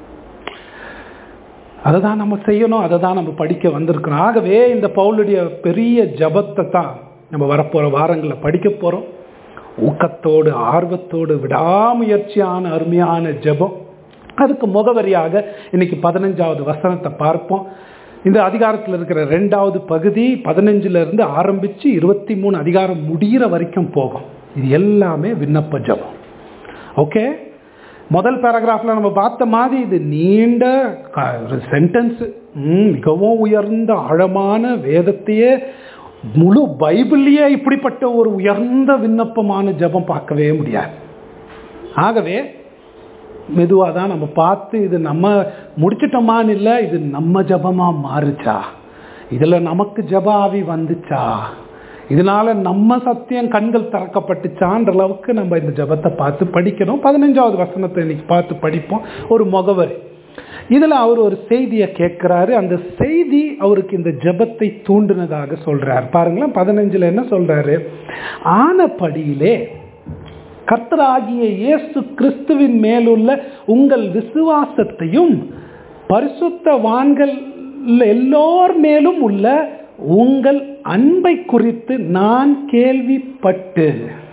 அதை தான் நம்ம செய்யணும் அதை தான் நம்ம படிக்க வந்திருக்கிறோம் ஆகவே இந்த பவுலுடைய பெரிய ஜபத்தை தான் நம்ம வரப்போகிற வாரங்களில் படிக்க போகிறோம் ஊக்கத்தோடு ஆர்வத்தோடு விடாமுயற்சியான அருமையான ஜபம் அதுக்கு முகவரியாக இன்னைக்கு பதினஞ்சாவது வசனத்தை பார்ப்போம் இந்த அதிகாரத்தில் இருக்கிற ரெண்டாவது பகுதி பதினஞ்சுல இருந்து ஆரம்பித்து இருபத்தி மூணு அதிகாரம் முடிகிற வரைக்கும் போகும் இது எல்லாமே விண்ணப்ப ஜபம் ஓகே முதல் பேராகிராஃபில் நம்ம பார்த்த மாதிரி இது நீண்ட சென்டென்ஸ் மிகவும் உயர்ந்த ஆழமான வேதத்தையே முழு பைபிள்லேயே இப்படிப்பட்ட ஒரு உயர்ந்த விண்ணப்பமான ஜபம் பார்க்கவே முடியாது ஆகவே மெதுவாக தான் நம்ம பார்த்து இது நம்ம முடிச்சிட்டோமான்னு இல்லை இது நம்ம ஜபமாக மாறுச்சா இதில் நமக்கு ஜப ஆவி வந்துச்சா இதனால நம்ம சத்தியம் கண்கள் திறக்கப்பட்டுச்சான்ற அளவுக்கு நம்ம இந்த ஜபத்தை பார்த்து படிக்கணும் பதினஞ்சாவது வசனத்தை இன்னைக்கு பார்த்து படிப்போம் ஒரு முகவரி இதில் அவர் ஒரு செய்தியை கேட்குறாரு அந்த செய்தி அவருக்கு இந்த ஜபத்தை தூண்டினதாக சொல்றார் பாருங்களேன் பதினஞ்சில் என்ன சொல்றாரு ஆனப்படியிலே கர்த்தராகிய இயேசு கிறிஸ்துவின் மேலுள்ள உங்கள் விசுவாசத்தையும் பரிசுத்தவான்கள் எல்லோர் மேலும் உள்ள உங்கள் அன்பை குறித்து நான் கேள்விப்பட்டு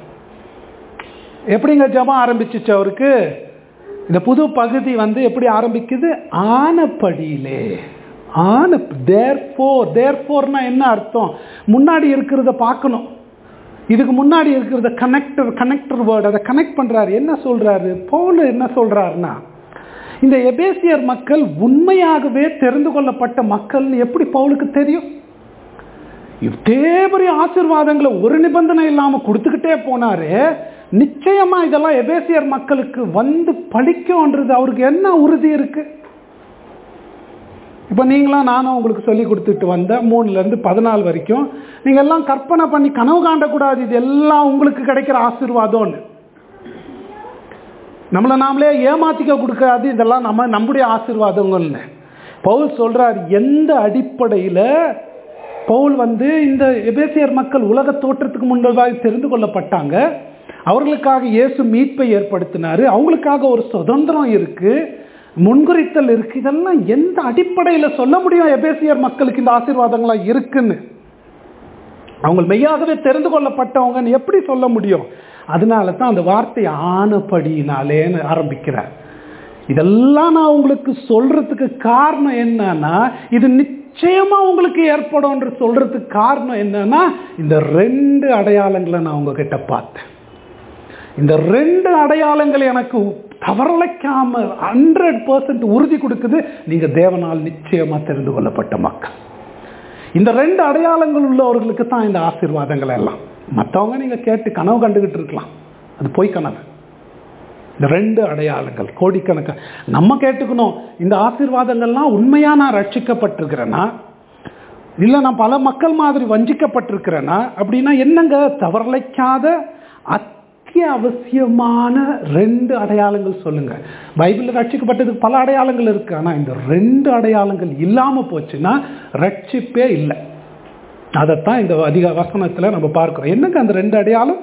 எப்படிங்க ஜபம் ஆரம்பிச்சிச்சு அவருக்கு இந்த புது பகுதி வந்து எப்படி ஆரம்பிக்குது ஆனப்படியிலே ஆன தேர் ஃபோர் தேர் ஃபோர்னா என்ன அர்த்தம் முன்னாடி இருக்கிறத பார்க்கணும் இதுக்கு முன்னாடி இருக்கிறத கனெக்டர் கனெக்டர் வேர்டு அதை கனெக்ட் பண்ணுறாரு என்ன சொல்கிறாரு பவுல் என்ன சொல்கிறாருன்னா இந்த எபேசியர் மக்கள் உண்மையாகவே தெரிந்து கொள்ளப்பட்ட மக்கள்னு எப்படி பவுலுக்கு தெரியும் இவ்வளே பெரிய ஆசிர்வாதங்களை ஒரு நிபந்தனை இல்லாமல் கொடுத்துக்கிட்டே போனாரு நிச்சயமா இதெல்லாம் எபேசியர் மக்களுக்கு வந்து படிக்கும்ன்றது அவருக்கு என்ன உறுதி இருக்கு இப்போ நீங்களாம் நானும் உங்களுக்கு சொல்லி கொடுத்துட்டு வந்தேன் மூணுலேருந்து பதினாலு வரைக்கும் நீங்கள் எல்லாம் கற்பனை பண்ணி கனவு காண்டக்கூடாது இது எல்லாம் உங்களுக்கு கிடைக்கிற ஆசீர்வாதம்னு நம்மளை நாமளே ஏமாத்திக்க கொடுக்காது இதெல்லாம் நம்ம நம்முடைய ஆசீர்வாதங்கள்னு பவுல் சொல்றார் எந்த அடிப்படையில் பவுல் வந்து இந்த எபேசியர் மக்கள் உலக தோற்றத்துக்கு முன்னதாக தெரிந்து கொள்ளப்பட்டாங்க அவர்களுக்காக இயேசு மீட்பை ஏற்படுத்தினாரு அவங்களுக்காக ஒரு சுதந்திரம் இருக்கு முன்குறித்தல் இருக்கு இதெல்லாம் எந்த அடிப்படையில் சொல்ல முடியும் எபேசியர் மக்களுக்கு இந்த ஆசீர்வாதங்களாம் இருக்குன்னு அவங்க மெய்யாகவே தெரிந்து கொள்ளப்பட்டவங்கன்னு எப்படி சொல்ல முடியும் அதனால தான் அந்த வார்த்தை ஆனப்படினாலேன்னு ஆரம்பிக்கிறார் இதெல்லாம் நான் உங்களுக்கு சொல்றதுக்கு காரணம் என்னன்னா இது நிச்சயமா உங்களுக்கு ஏற்படும்ன்ற சொல்றதுக்கு காரணம் என்னன்னா இந்த ரெண்டு அடையாளங்களை நான் உங்ககிட்ட பார்த்தேன் இந்த ரெண்டு அடையாளங்கள் எனக்கு தவறலைக்காம ஹண்ட்ரட் பர்சன்ட் உறுதி கொடுக்குது நீங்க தேவனால் நிச்சயமா தெரிந்து கொள்ளப்பட்ட மக்கள் இந்த ரெண்டு அடையாளங்கள் உள்ளவர்களுக்கு தான் இந்த ஆசீர்வாதங்கள் எல்லாம் மற்றவங்க நீங்க கேட்டு கனவு கண்டுகிட்டு இருக்கலாம் அது பொய் கனவு இந்த ரெண்டு அடையாளங்கள் கோடிக்கணக்கான நம்ம கேட்டுக்கணும் இந்த ஆசீர்வாதங்கள்லாம் உண்மையா நான் ரட்சிக்கப்பட்டிருக்கிறேன்னா இல்லை நான் பல மக்கள் மாதிரி வஞ்சிக்கப்பட்டிருக்கிறேன்னா அப்படின்னா என்னங்க தவறலைக்காத அத்தியாவசியமான ரெண்டு அடையாளங்கள் சொல்லுங்க பைபிளில் ரட்சிக்கப்பட்டதுக்கு பல அடையாளங்கள் இருக்கு ஆனால் இந்த ரெண்டு அடையாளங்கள் இல்லாமல் போச்சுன்னா ரட்சிப்பே இல்லை அதைத்தான் இந்த அதிக வசனத்தில் நம்ம பார்க்கிறோம் என்னங்க அந்த ரெண்டு அடையாளம்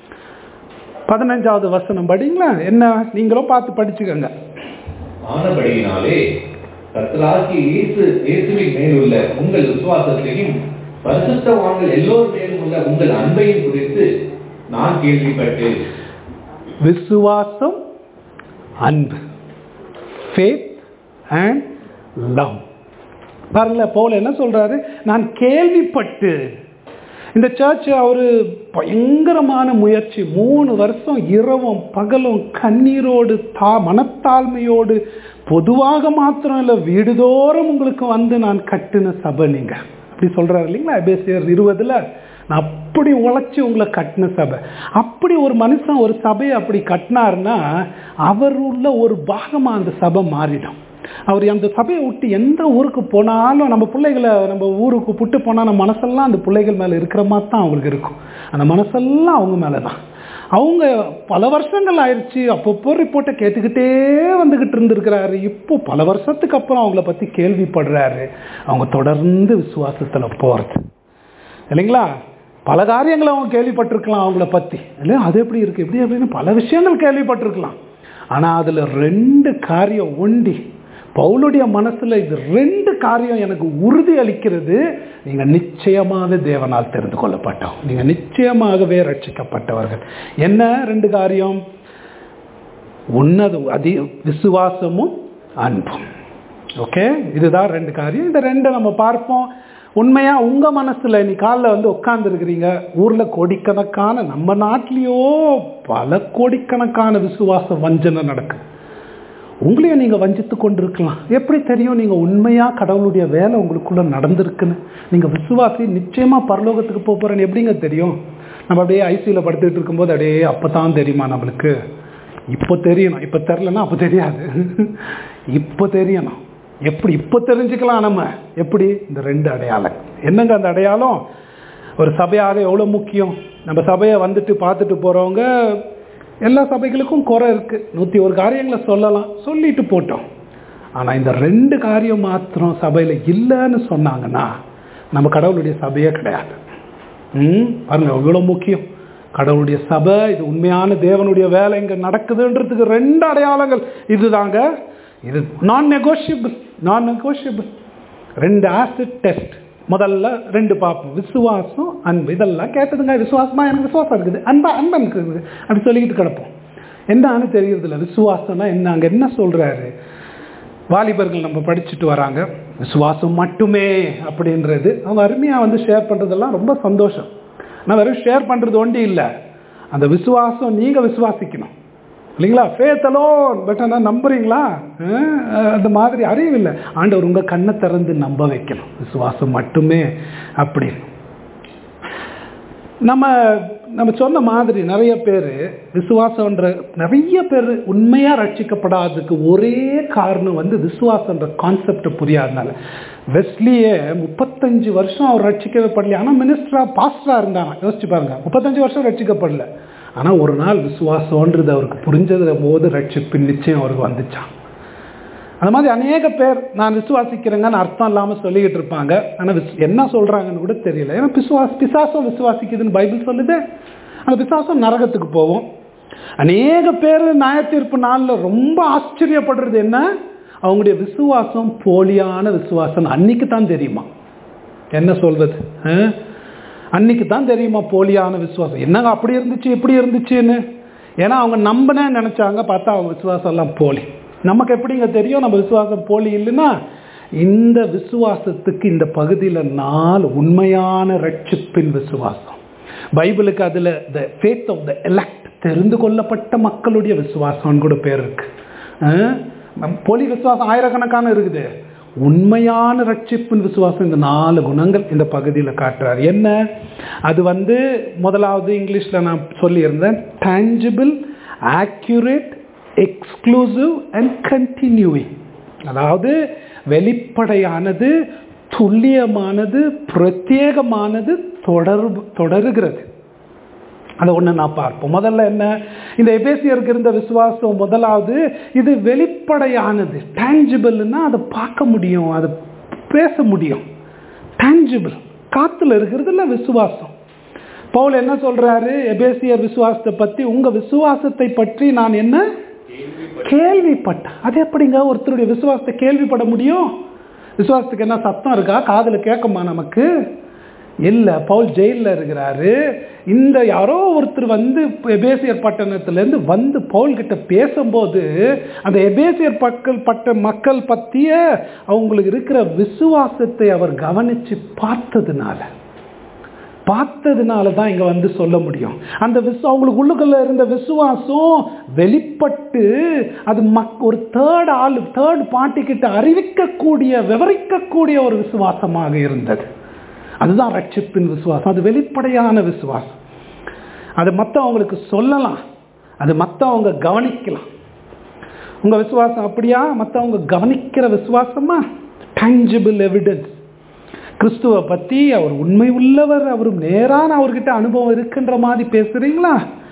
பதினஞ்சாவது வசனம் படிங்களா என்ன நீங்களும் பார்த்து படிச்சுக்கோங்க ஆனபடியினாலே கர்த்தராகிய இயேசு இயேசுவின் மேலுள்ள உங்கள் விசுவாசத்தையும் பரிசுத்தவான்கள் எல்லோர் மேலும் உள்ள உங்கள் அன்பையும் குறித்து நான் கேள்விப்பட்டு விசுவாசம் அன்பு ஃபேத் அண்ட் லவ் பாருங்களேன் பவுல் என்ன சொல்றாரு நான் கேள்விப்பட்டு இந்த சர்ச் அவர் பயங்கரமான முயற்சி மூணு வருஷம் இரவும் பகலும் கண்ணீரோடு தா மனத்தாழ்மையோடு பொதுவாக மாத்திரம் இல்லை வீடுதோறும் உங்களுக்கு வந்து நான் கட்டின சபை நீங்க அப்படி சொல்றாரு இல்லைங்களா எபேசியர் இருபதுல நான் அப்படி உழைச்சி உங்களை கட்டின சபை அப்படி ஒரு மனுஷன் ஒரு சபையை அப்படி கட்டினாருன்னா அவர் உள்ள ஒரு பாகமா அந்த சபை மாறிடும் அவர் அந்த சபையை விட்டு எந்த ஊருக்கு போனாலும் நம்ம பிள்ளைகளை நம்ம ஊருக்கு புட்டு போனால் நம்ம மனசெல்லாம் அந்த பிள்ளைகள் மேலே இருக்கிற மாதிரி தான் அவங்களுக்கு இருக்கும் அந்த மனசெல்லாம் அவங்க மேலே தான் அவங்க பல வருஷங்கள் ஆயிடுச்சு அப்பப்போ ரிப்போர்ட்டை கேட்டுக்கிட்டே வந்துக்கிட்டு இருந்திருக்கிறாரு இப்போ பல வருஷத்துக்கு அப்புறம் அவங்கள பற்றி கேள்விப்படுறாரு அவங்க தொடர்ந்து விசுவாசத்தில் போகிறது இல்லைங்களா பல காரியங்களை அவங்க கேள்விப்பட்டிருக்கலாம் அவங்கள பற்றி இல்லையா அது எப்படி இருக்குது எப்படி அப்படின்னு பல விஷயங்கள் கேள்விப்பட்டிருக்கலாம் ஆனால் அதில் ரெண்டு காரியம் ஒண்டி பவுலுடைய மனசுல இது ரெண்டு காரியம் எனக்கு உறுதி அளிக்கிறது நீங்க நிச்சயமாக தேவனால் தெரிந்து கொள்ளப்பட்டோம் நீங்க நிச்சயமாகவே ரட்சிக்கப்பட்டவர்கள் என்ன ரெண்டு காரியம் உன்னது அதி விசுவாசமும் அன்பும் ஓகே இதுதான் ரெண்டு காரியம் இந்த ரெண்டை நம்ம பார்ப்போம் உண்மையா உங்க மனசுல நீ காலில் வந்து உட்காந்துருக்கிறீங்க ஊர்ல கோடிக்கணக்கான நம்ம நாட்டிலேயோ பல கோடிக்கணக்கான விசுவாச வஞ்சனை நடக்குது உங்களையும் நீங்கள் வஞ்சித்து கொண்டிருக்கலாம் எப்படி தெரியும் நீங்கள் உண்மையாக கடவுளுடைய வேலை உங்களுக்குள்ளே நடந்திருக்குன்னு நீங்கள் விசுவாசி நிச்சயமாக பரலோகத்துக்கு போக போகிறேன்னு எப்படிங்க தெரியும் நம்ம அப்படியே ஐசியூவில் படுத்துக்கிட்டு இருக்கும்போது அப்படியே அப்போ தான் தெரியுமா நம்மளுக்கு இப்போ தெரியணும் இப்போ தெரிலன்னா அப்போ தெரியாது இப்போ தெரியணும் எப்படி இப்போ தெரிஞ்சுக்கலாம் நம்ம எப்படி இந்த ரெண்டு அடையாளம் என்னங்க அந்த அடையாளம் ஒரு சபையாக எவ்வளோ முக்கியம் நம்ம சபையை வந்துட்டு பார்த்துட்டு போகிறவங்க எல்லா சபைகளுக்கும் குறை இருக்குது நூற்றி ஒரு காரியங்களை சொல்லலாம் சொல்லிட்டு போட்டோம் ஆனால் இந்த ரெண்டு காரியம் மாத்திரம் சபையில் இல்லைன்னு சொன்னாங்கன்னா நம்ம கடவுளுடைய சபையே கிடையாது ம் பாருங்க எவ்வளோ முக்கியம் கடவுளுடைய சபை இது உண்மையான தேவனுடைய வேலை இங்கே நடக்குதுன்றதுக்கு ரெண்டு அடையாளங்கள் இதுதாங்க இது நான் நெகோஷியபிள் நான் நெகோஷியபிள் ரெண்டு ஆசிட் டெஸ்ட் முதல்ல ரெண்டு பார்ப்போம் விசுவாசம் அன்பு இதெல்லாம் கேட்டதுங்க விசுவாசமா எனக்கு விசுவாசம் இருக்குது அன்பா அன்பு இருக்குது அப்படி சொல்லிக்கிட்டு கிடப்போம் என்னன்னு தெரியறதில்ல விசுவாசம்னா என்ன அங்கே என்ன சொல்றாரு வாலிபர்கள் நம்ம படிச்சுட்டு வராங்க விசுவாசம் மட்டுமே அப்படின்றது அவங்க அருமையாக வந்து ஷேர் பண்ணுறதெல்லாம் ரொம்ப சந்தோஷம் நான் வெறும் ஷேர் பண்ணுறது ஒண்டி இல்லை அந்த விசுவாசம் நீங்கள் விசுவாசிக்கணும் இல்லைங்களா ஃபேத்தலோன் பட் ஆனால் நம்புறீங்களா அந்த மாதிரி அறிவில்லை ஆண்டவர் உங்கள் கண்ணை திறந்து நம்ப வைக்கணும் விசுவாசம் மட்டுமே அப்படி நம்ம நம்ம சொன்ன மாதிரி நிறைய பேர் விசுவாசன்ற நிறைய பேர் உண்மையாக ரட்சிக்கப்படாததுக்கு ஒரே காரணம் வந்து விசுவாசன்ற கான்செப்ட் புரியாதனால வெஸ்லியே முப்பத்தஞ்சு வருஷம் அவர் ரட்சிக்கவே படல ஆனால் மினிஸ்டரா பாஸ்டரா இருந்தாங்க யோசிச்சு பாருங்க முப்பத்தஞ்சு வருஷம் ரட்சிக்கப்படல ஆனால் ஒரு நாள் விசுவாசம்ன்றது அவருக்கு புரிஞ்சது போது ரட்சிப்பின் நிச்சயம் அவருக்கு வந்துச்சான் அந்த மாதிரி அநேக பேர் நான் விசுவாசிக்கிறேங்கன்னு அர்த்தம் இல்லாமல் சொல்லிக்கிட்டு இருப்பாங்க ஆனால் விஸ் என்ன சொல்கிறாங்கன்னு கூட தெரியல ஏன்னா பிசுவாஸ் பிசாசம் விசுவாசிக்குதுன்னு பைபிள் சொல்லுது அந்த பிசாசம் நரகத்துக்கு போவோம் அநேக பேர் நியாயத்தீர்ப்பு நாளில் ரொம்ப ஆச்சரியப்படுறது என்ன அவங்களுடைய விசுவாசம் போலியான விசுவாசம் அன்னைக்கு தான் தெரியுமா என்ன சொல்வது அன்னைக்கு தான் தெரியுமா போலியான விசுவாசம் என்னங்க அப்படி இருந்துச்சு இப்படி இருந்துச்சுன்னு ஏன்னா அவங்க நம்பினேன்னு நினச்சாங்க பார்த்தா அவங்க விசுவாசம் எல்லாம் போலி நமக்கு எப்படிங்க தெரியும் நம்ம விசுவாசம் போலி இல்லைன்னா இந்த விசுவாசத்துக்கு இந்த பகுதியில் நாலு உண்மையான ரட்சிப்பின் விசுவாசம் பைபிளுக்கு அதில் the faith of the elect தெரிந்து கொள்ளப்பட்ட மக்களுடைய விசுவாசம்னு கூட பேர் இருக்கு அஹ், பொலி விசுவாசம் ஆயிரக்கணக்கான இருக்குது உண்மையான ரட்சிப்பின் விசுவாசம் இந்த நாலு குணங்கள் இந்த பகுதியில் காட்டுறார் என்ன அது வந்து முதலாவது இங்கிலீஷில் நான் சொல்லியிருந்தேன் tangible accurate exclusive and continuing அதாவது வெளிப்படையானது துல்லியமானது பிரத்யேகமானது தொடர்பு தொடருகிறது அதை ஒன்று நான் பார்ப்போம் முதல்ல என்ன இந்த எபேசியருக்கு இருந்த விசுவாசம் முதலாவது இது வெளிப்படையானது டேஞ்சிபிள்னா அதை பார்க்க முடியும் அதை பேச முடியும் டேஞ்சிபிள் காத்துல இருக்கிறதுல விசுவாசம் பவுல் என்ன சொல்றாரு எபேசியர் விசுவாசத்தை பத்தி உங்க விசுவாசத்தை பற்றி நான் என்ன கேள்விப்பட்டேன் அது எப்படிங்க ஒருத்தருடைய விசுவாசத்தை கேள்விப்பட முடியும் விசுவாசத்துக்கு என்ன சத்தம் இருக்கா காதுல கேட்குமா நமக்கு இல்லை பவுல் ஜெயிலில் இருக்கிறாரு இந்த யாரோ ஒருத்தர் வந்து எபேசியர் பட்டணத்துலேருந்து வந்து பவுல் கிட்ட பேசும்போது அந்த எபேசியர் பக்கல் பட்ட மக்கள் பற்றிய அவங்களுக்கு இருக்கிற விசுவாசத்தை அவர் கவனித்து பார்த்ததுனால பார்த்ததுனால தான் இங்கே வந்து சொல்ல முடியும் அந்த விசு அவங்களுக்கு உள்ளுக்குள்ள இருந்த விசுவாசம் வெளிப்பட்டு அது மக் ஒரு தேர்ட் ஆள் தேர்ட் பார்ட்டி கிட்ட அறிவிக்கக்கூடிய விவரிக்கக்கூடிய ஒரு விசுவாசமாக இருந்தது அதுதான் ரட்சிப்பின் விசுவாசம் அது வெளிப்படையான விசுவாசம் அது மற்றவங்களுக்கு சொல்லலாம் அது மற்றவங்க கவனிக்கலாம் உங்கள் விசுவாசம் அப்படியா மற்றவங்க கவனிக்கிற விசுவாசமா டேஞ்சிபிள் எவிடன்ஸ் கிறிஸ்துவை பற்றி அவர் உண்மை உள்ளவர் அவர் நேரான அவர்கிட்ட அனுபவம் இருக்குன்ற மாதிரி பேசுறீங்களா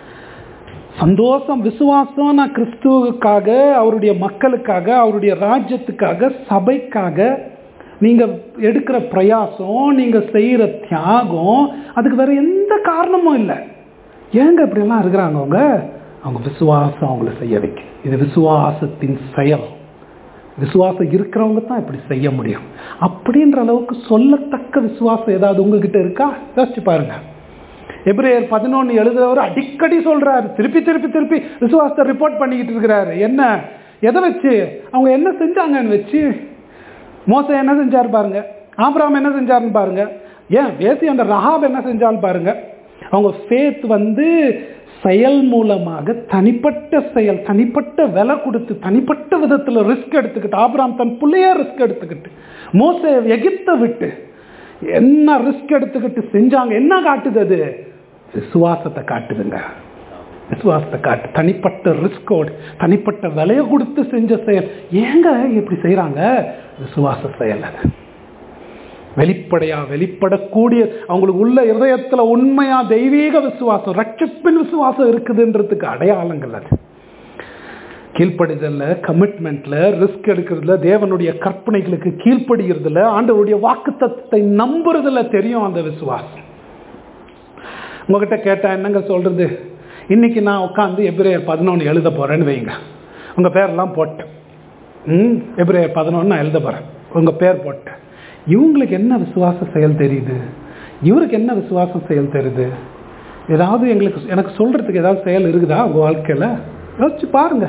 சந்தோஷம் விசுவாசம் நான் கிறிஸ்துவுக்காக அவருடைய மக்களுக்காக அவருடைய ராஜ்யத்துக்காக சபைக்காக நீங்கள் எடுக்கிற பிரயாசம் நீங்கள் செய்கிற தியாகம் அதுக்கு வேற எந்த காரணமும் இல்லை ஏங்க இப்படியெல்லாம் இருக்கிறாங்க அவங்க அவங்க விசுவாசம் அவங்கள செய்ய வைக்க இது விசுவாசத்தின் செயல் விசுவாசம் இருக்கிறவங்க தான் இப்படி செய்ய முடியும் அப்படின்ற அளவுக்கு சொல்லத்தக்க விசுவாசம் ஏதாவது உங்ககிட்ட இருக்கா யோசிச்சு பாருங்க எப்ரேயர் பதினொன்று எழுதுறவர் அடிக்கடி சொல்றாரு திருப்பி திருப்பி திருப்பி விசுவாசத்தை ரிப்போர்ட் பண்ணிக்கிட்டு இருக்கிறாரு என்ன எதை வச்சு அவங்க என்ன செஞ்சாங்கன்னு வச்சு மோச என்ன செஞ்சார் பாருங்க ஆபிராம் என்ன செஞ்சாருன்னு பாருங்க ஏன் வேசி அந்த ரஹாப் என்ன செஞ்சாலும் பாருங்க அவங்க ஃபேத் வந்து செயல் மூலமாக தனிப்பட்ட செயல் தனிப்பட்ட விலை கொடுத்து தனிப்பட்ட விதத்தில் ரிஸ்க் எடுத்துக்கிட்டு ஆபிராம் தன் பிள்ளைய ரிஸ்க் எடுத்துக்கிட்டு மோச எகிப்தை விட்டு என்ன ரிஸ்க் எடுத்துக்கிட்டு செஞ்சாங்க என்ன காட்டுது அது விசுவாசத்தை காட்டுதுங்க விசுவாசத்தை காட்டு தனிப்பட்ட ரிஸ்கோடு தனிப்பட்ட விலையை கொடுத்து செஞ்ச செயல் ஏங்க இப்படி செய்கிறாங்க விசுவாச செயல் அது வெளிப்படையா வெளிப்படக்கூடிய அவங்களுக்கு உள்ள இதயத்துல உண்மையா தெய்வீக விசுவாசம் ரட்சிப்பின் விசுவாசம் இருக்குதுன்றதுக்கு அடையாளங்கள் அது கீழ்ப்படிதல்ல கமிட்மெண்ட்ல ரிஸ்க் எடுக்கிறதுல தேவனுடைய கற்பனைகளுக்கு கீழ்ப்படுகிறதுல ஆண்டவருடைய வாக்கு தத்துவத்தை நம்புறதுல தெரியும் அந்த விசுவாசம் உங்ககிட்ட கேட்டா என்னங்க சொல்றது இன்னைக்கு நான் உட்காந்து எப்ரேயர் பதினொன்று எழுத போறேன்னு வைங்க உங்க பேரெல்லாம் போட்டேன் ம் எப்ரேயர் பதினொன்று நான் எழுத போறேன் உங்க பேர் போட்டேன் இவங்களுக்கு என்ன விசுவாச செயல் தெரியுது இவருக்கு என்ன விசுவாசம் செயல் தெரியுது ஏதாவது எங்களுக்கு எனக்கு சொல்றதுக்கு ஏதாவது செயல் இருக்குதா உங்க வாழ்க்கையில யோசிச்சு பாருங்க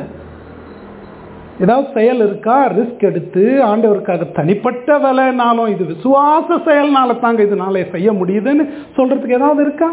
ஏதாவது செயல் இருக்கா ரிஸ்க் எடுத்து ஆண்டவருக்காக தனிப்பட்ட வேலைனாலும் இது விசுவாச செயல்னால தாங்க இதனால செய்ய முடியுதுன்னு சொல்றதுக்கு ஏதாவது இருக்கா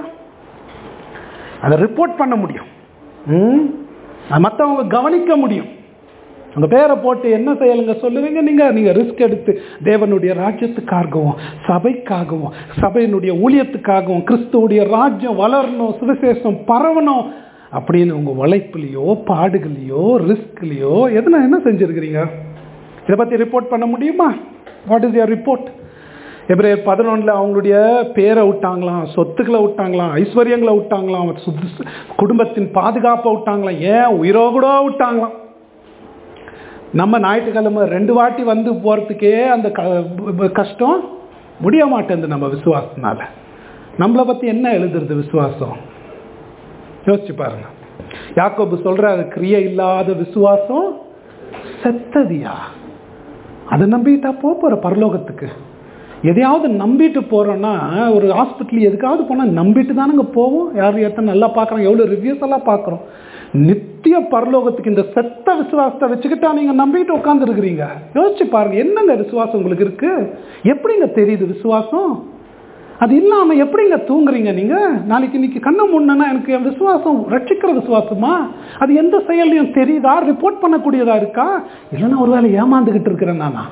அதை ரிப்போர்ட் பண்ண முடியும் ம் மற்றவங்க கவனிக்க முடியும் உங்க பேரை போட்டு என்ன செயலுங்க சொல்லுவீங்க நீங்க நீங்க ரிஸ்க் எடுத்து தேவனுடைய ராஜ்யத்துக்காகவும் சபைக்காகவும் சபையினுடைய ஊழியத்துக்காகவும் கிறிஸ்துவுடைய ராஜ்யம் வளரணும் சுவிசேஷம் பரவணும் அப்படின்னு உங்க உழைப்புலையோ பாடுகளையோ ரிஸ்க்லையோ எதுனா என்ன செஞ்சிருக்கிறீங்க இதை பத்தி ரிப்போர்ட் பண்ண முடியுமா வாட் இஸ் யர் ரிப்போர்ட் எப்ரேயர் பதினொன்றில் அவங்களுடைய பேரை விட்டாங்களாம் சொத்துக்களை விட்டாங்களாம் ஐஸ்வர்யங்களை விட்டாங்களாம் சு- குடும்பத்தின் பாதுகாப்பை விட்டாங்களாம் ஏன் உயிரோ கூட விட்டாங்களாம் நம்ம ஞாயிற்றுக்கிழமை ரெண்டு வாட்டி வந்து போகிறதுக்கே அந்த க- கஷ்டம் முடிய மாட்டேங்குது நம்ம விசுவாசத்தினால நம்மளை பற்றி என்ன எழுதுறது விசுவாசம் யோசிச்சு பாருங்க யாக்கோபு சொல்றாரு கிரியை இல்லாத விசுவாசம் செத்ததியா அதை நம்பிட்டா போக போற பரலோகத்துக்கு எதையாவது நம்பிட்டு போறோம்னா ஒரு ஹாஸ்பிட்டல் எதுக்காவது போனால் நம்பிட்டு தானங்க போவோம் யார் எத்தனை நல்லா பார்க்குறோம் எவ்வளோ ரிவ்யூஸ் எல்லாம் பார்க்குறோம் நித்திய பரலோகத்துக்கு இந்த செத்த விசுவாசத்தை வச்சுக்கிட்டா நீங்க நம்பிக்கிட்டு உட்கார்ந்து இருக்கிறீங்க யோசிச்சு பாருங்க என்னங்க விசுவாசம் உங்களுக்கு இருக்கு எப்படிங்க தெரியுது விசுவாசம் அது இல்லாம எப்படிங்க தூங்குறீங்க நீங்க நாளைக்கு இன்னைக்கு கண்ணை முன்னா எனக்கு என் விசுவாசம் ரட்சிக்கிற விசுவாசமா அது எந்த செயல்லையும் தெரியுதா ரிப்போர்ட் பண்ணக்கூடியதா இருக்கா இல்லைன்னா ஒருவேளை ஏமாந்துகிட்டு இருக்கிறேன் நானா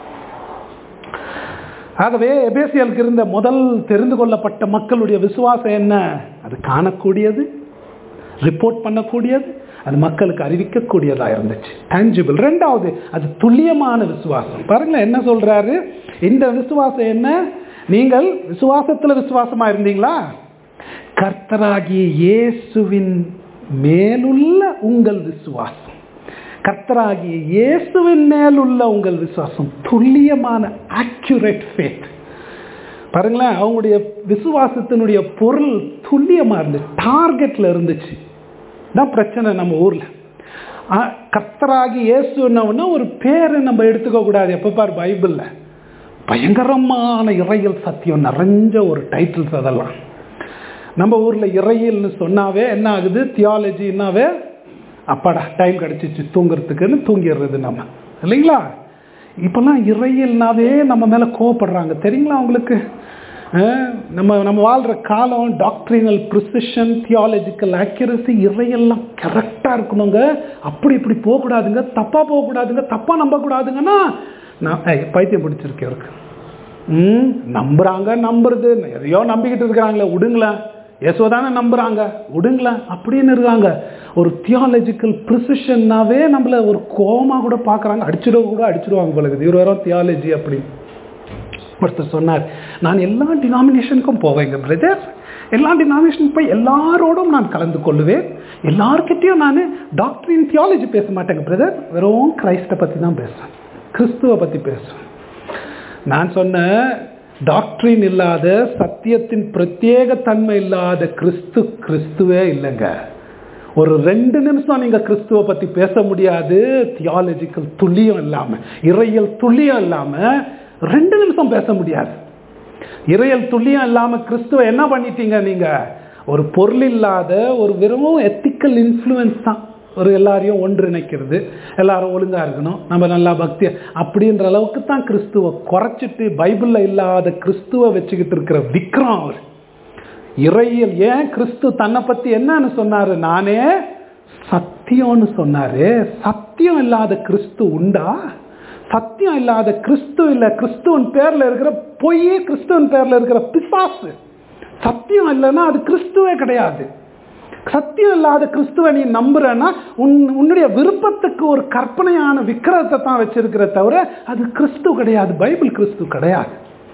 ஆகவே எபேசியலுக்கு இருந்த முதல் தெரிந்து கொள்ளப்பட்ட மக்களுடைய விசுவாசம் என்ன அது காணக்கூடியது ரிப்போர்ட் பண்ணக்கூடியது அது மக்களுக்கு அறிவிக்கக்கூடியதா இருந்துச்சு டேஞ்சிபிள் ரெண்டாவது அது துல்லியமான விசுவாசம் பாருங்களேன் என்ன சொல்றாரு இந்த விசுவாசம் என்ன நீங்கள் விசுவாசத்துல விசுவாசமா இருந்தீங்களா கர்த்தராகிய இயேசுவின் மேலுள்ள உங்கள் விசுவாசம் கர்த்தராகிய இயேசுவின் மேலுள்ள உங்கள் விசுவாசம் துல்லியமான ஆக்யூரேட் ஃபேத் பாருங்களேன் அவங்களுடைய விசுவாசத்தினுடைய பொருள் துல்லியமா இருந்துச்சு டார்கெட்ல இருந்துச்சு தான் பிரச்சனை நம்ம ஊர்ல கர்த்தராகி இயேசுன்னா ஒரு பேரை நம்ம எடுத்துக்க கூடாது எப்ப பாரு பைபிள்ல பயங்கரமான இறையல் சத்தியம் நிறைஞ்ச ஒரு டைட்டில்ஸ் அதெல்லாம் நம்ம ஊர்ல இறையல்னு சொன்னாவே என்ன ஆகுது தியாலஜின்னாவே அப்பாடா டைம் கிடச்சிச்சு தூங்குறதுக்குன்னு தூங்கிடுறது நம்ம இல்லைங்களா இப்போல்லாம் இறையல்னாவே நம்ம மேலே கோவப்படுறாங்க தெரியுங்களா அவங்களுக்கு நம்ம நம்ம வாழ்கிற காலம் டாக்டரினல் ப்ரிசிஷன் தியாலஜிக்கல் ஆக்யூரசி இறையெல்லாம் கரெக்டாக இருக்கணுங்க அப்படி இப்படி போகக்கூடாதுங்க தப்பாக போகக்கூடாதுங்க தப்பாக நம்பக்கூடாதுங்கன்னா நான் பைத்தியம் பிடிச்சிருக்கேன் இருக்கு ம் நம்புறாங்க நம்புறது எதையோ நம்பிக்கிட்டு இருக்கிறாங்களே விடுங்களேன் இயேசுவை தானே நம்புறாங்க விடுங்களேன் அப்படின்னு இருக்காங்க ஒரு தியாலஜிக்கல் ப்ரிசிஷன்னாவே நம்மள ஒரு கோமா கூட பார்க்குறாங்க அடிச்சிட கூட அடிச்சிடுவாங்க போல இவர் வரும் தியாலஜி அப்படி ஒருத்தர் சொன்னார் நான் எல்லா டினாமினேஷனுக்கும் போவேங்க பிரதர் எல்லா டினாமினேஷன் போய் எல்லாரோடும் நான் கலந்து கொள்ளுவேன் எல்லார்கிட்டையும் நான் டாக்டரின் தியாலஜி பேச மாட்டேங்க பிரதர் வெறும் கிரைஸ்டை பற்றி தான் பேசுவேன் கிறிஸ்துவை பற்றி பேசுவேன் நான் சொன்ன டாக்டரின் இல்லாத சத்தியத்தின் பிரத்யேக தன்மை இல்லாத கிறிஸ்து கிறிஸ்துவே இல்லைங்க ஒரு ரெண்டு நிமிஷம் நீங்க கிறிஸ்துவ பத்தி பேச முடியாது தியாலஜிக்கல் துல்லியம் இல்லாம இறையல் துல்லியம் இல்லாம ரெண்டு நிமிஷம் பேச முடியாது இறையல் துல்லியம் இல்லாம கிறிஸ்துவ என்ன பண்ணிட்டீங்க நீங்க ஒரு பொருள் இல்லாத ஒரு வெறும் எத்திக்கல் இன்ஃப்ளூயன்ஸ் தான் ஒரு எல்லாரையும் ஒன்றிணைக்கிறது எல்லாரும் ஒழுங்கா இருக்கணும் நம்ம நல்லா பக்தி அப்படின்ற அளவுக்கு தான் கிறிஸ்துவ குறைச்சிட்டு பைபிள்ல இல்லாத கிறிஸ்துவ வச்சுக்கிட்டு இருக்கிற விக்ரம் அவர் இறையியல் ஏன் கிறிஸ்து தன்னை பத்தி என்னன்னு சொன்னாரு நானே சத்தியம்னு சொன்னாரு சத்தியம் இல்லாத கிறிஸ்து உண்டா சத்தியம் இல்லாத கிறிஸ்து இல்ல கிறிஸ்துவன் பேர்ல இருக்கிற பொய் கிறிஸ்துவன் பேர்ல இருக்கிற பிசாசு சத்தியம் இல்லைன்னா அது கிறிஸ்துவே கிடையாது சத்தியம் இல்லாத கிறிஸ்துவ நீ நம்புறன்னா உன் உன்னுடைய விருப்பத்துக்கு ஒரு கற்பனையான விக்கிரகத்தை தான் வச்சிருக்கிற தவிர அது கிறிஸ்து கிடையாது பைபிள் கிறிஸ்து கிடையாது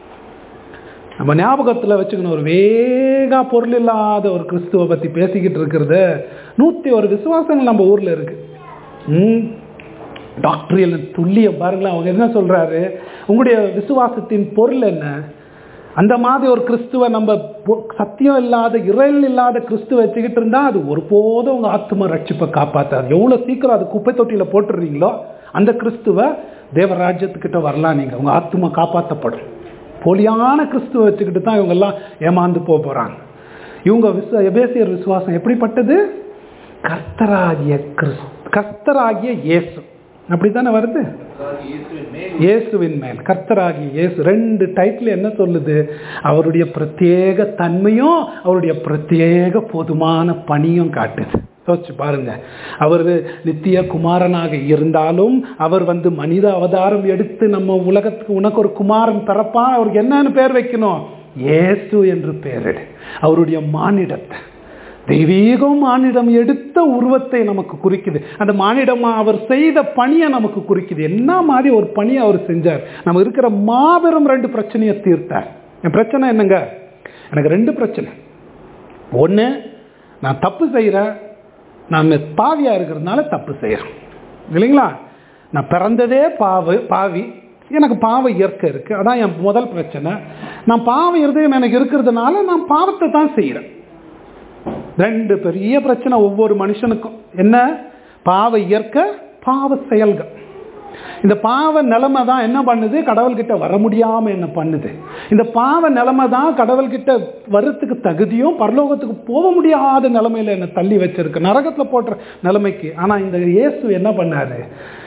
நம்ம ஞாபகத்தில் வச்சுக்கணும் ஒரு வேகா பொருள் இல்லாத ஒரு கிறிஸ்துவ பற்றி பேசிக்கிட்டு இருக்கிறது நூற்றி ஒரு விசுவாசங்கள் நம்ம ஊரில் இருக்கு ம் டாக்டரியல் துல்லியம் பாருங்களேன் அவங்க என்ன சொல்றாரு உங்களுடைய விசுவாசத்தின் பொருள் என்ன அந்த மாதிரி ஒரு கிறிஸ்துவ நம்ம சத்தியம் இல்லாத இறைல் இல்லாத கிறிஸ்துவ வச்சுக்கிட்டு இருந்தா அது ஒருபோதும் உங்க ஆத்ம ரட்சிப்பை காப்பாத்தாது எவ்வளவு சீக்கிரம் அது குப்பை தொட்டியில போட்டுடுறீங்களோ அந்த கிறிஸ்துவ தேவராஜ்யத்துக்கிட்ட வரலாம் நீங்க உங்க ஆத்மா காப்பாற்றப்படும் போலியான கிறிஸ்துவ வச்சுக்கிட்டு தான் இவங்க எல்லாம் ஏமாந்து போக போறாங்க இவங்க விசுவ எபேசியர் விசுவாசம் எப்படிப்பட்டது கர்த்தராகிய கிறிஸ்து கர்த்தராகிய இயேசு அப்படித்தானே வருது இயேசுவின் மேல் கர்த்தராகி இயேசு ரெண்டு டைட்டில் என்ன சொல்லுது அவருடைய பிரத்யேக தன்மையும் அவருடைய பிரத்யேக பொதுமான பணியும் காட்டுது யோசிச்சு பாருங்க அவர் நித்திய குமாரனாக இருந்தாலும் அவர் வந்து மனித அவதாரம் எடுத்து நம்ம உலகத்துக்கு உனக்கு ஒரு குமாரன் பிறப்பான் அவருக்கு என்னன்னு பேர் வைக்கணும் இயேசு என்று பேரிடு அவருடைய மானிடத்தை தெய்வீகம் மானிடம் எடுத்த உருவத்தை நமக்கு குறிக்குது அந்த மானிடமா அவர் செய்த பணியை நமக்கு குறிக்குது என்ன மாதிரி ஒரு பணியை அவர் செஞ்சார் நம்ம இருக்கிற மாபெரும் ரெண்டு பிரச்சனையை தீர்த்தார் என் பிரச்சனை என்னங்க எனக்கு ரெண்டு பிரச்சனை ஒன்று நான் தப்பு செய்கிறேன் நான் பாவியா இருக்கிறதுனால தப்பு செய்கிறேன் இல்லைங்களா நான் பிறந்ததே பாவு பாவி எனக்கு பாவ இயற்கை இருக்கு அதான் என் முதல் பிரச்சனை நான் பாவ இருதயம் எனக்கு இருக்கிறதுனால நான் பாவத்தை தான் செய்கிறேன் ரெண்டு பெரிய பிரச்சனை ஒவ்வொரு மனுஷனுக்கும் என்ன பாவ இயற்கை பாவ செயல்கள் இந்த பாவ நிலைமை தான் என்ன பண்ணுது கடவுள்கிட்ட வர முடியாம என்ன பண்ணுது இந்த பாவ நிலைமை தான் கடவுள்கிட்ட வர்றதுக்கு தகுதியும் பரலோகத்துக்கு போக முடியாத நிலைமையில என்ன தள்ளி வச்சிருக்கு நரகத்துல போடுற நிலைமைக்கு ஆனா இந்த இயேசு என்ன பண்ணாரு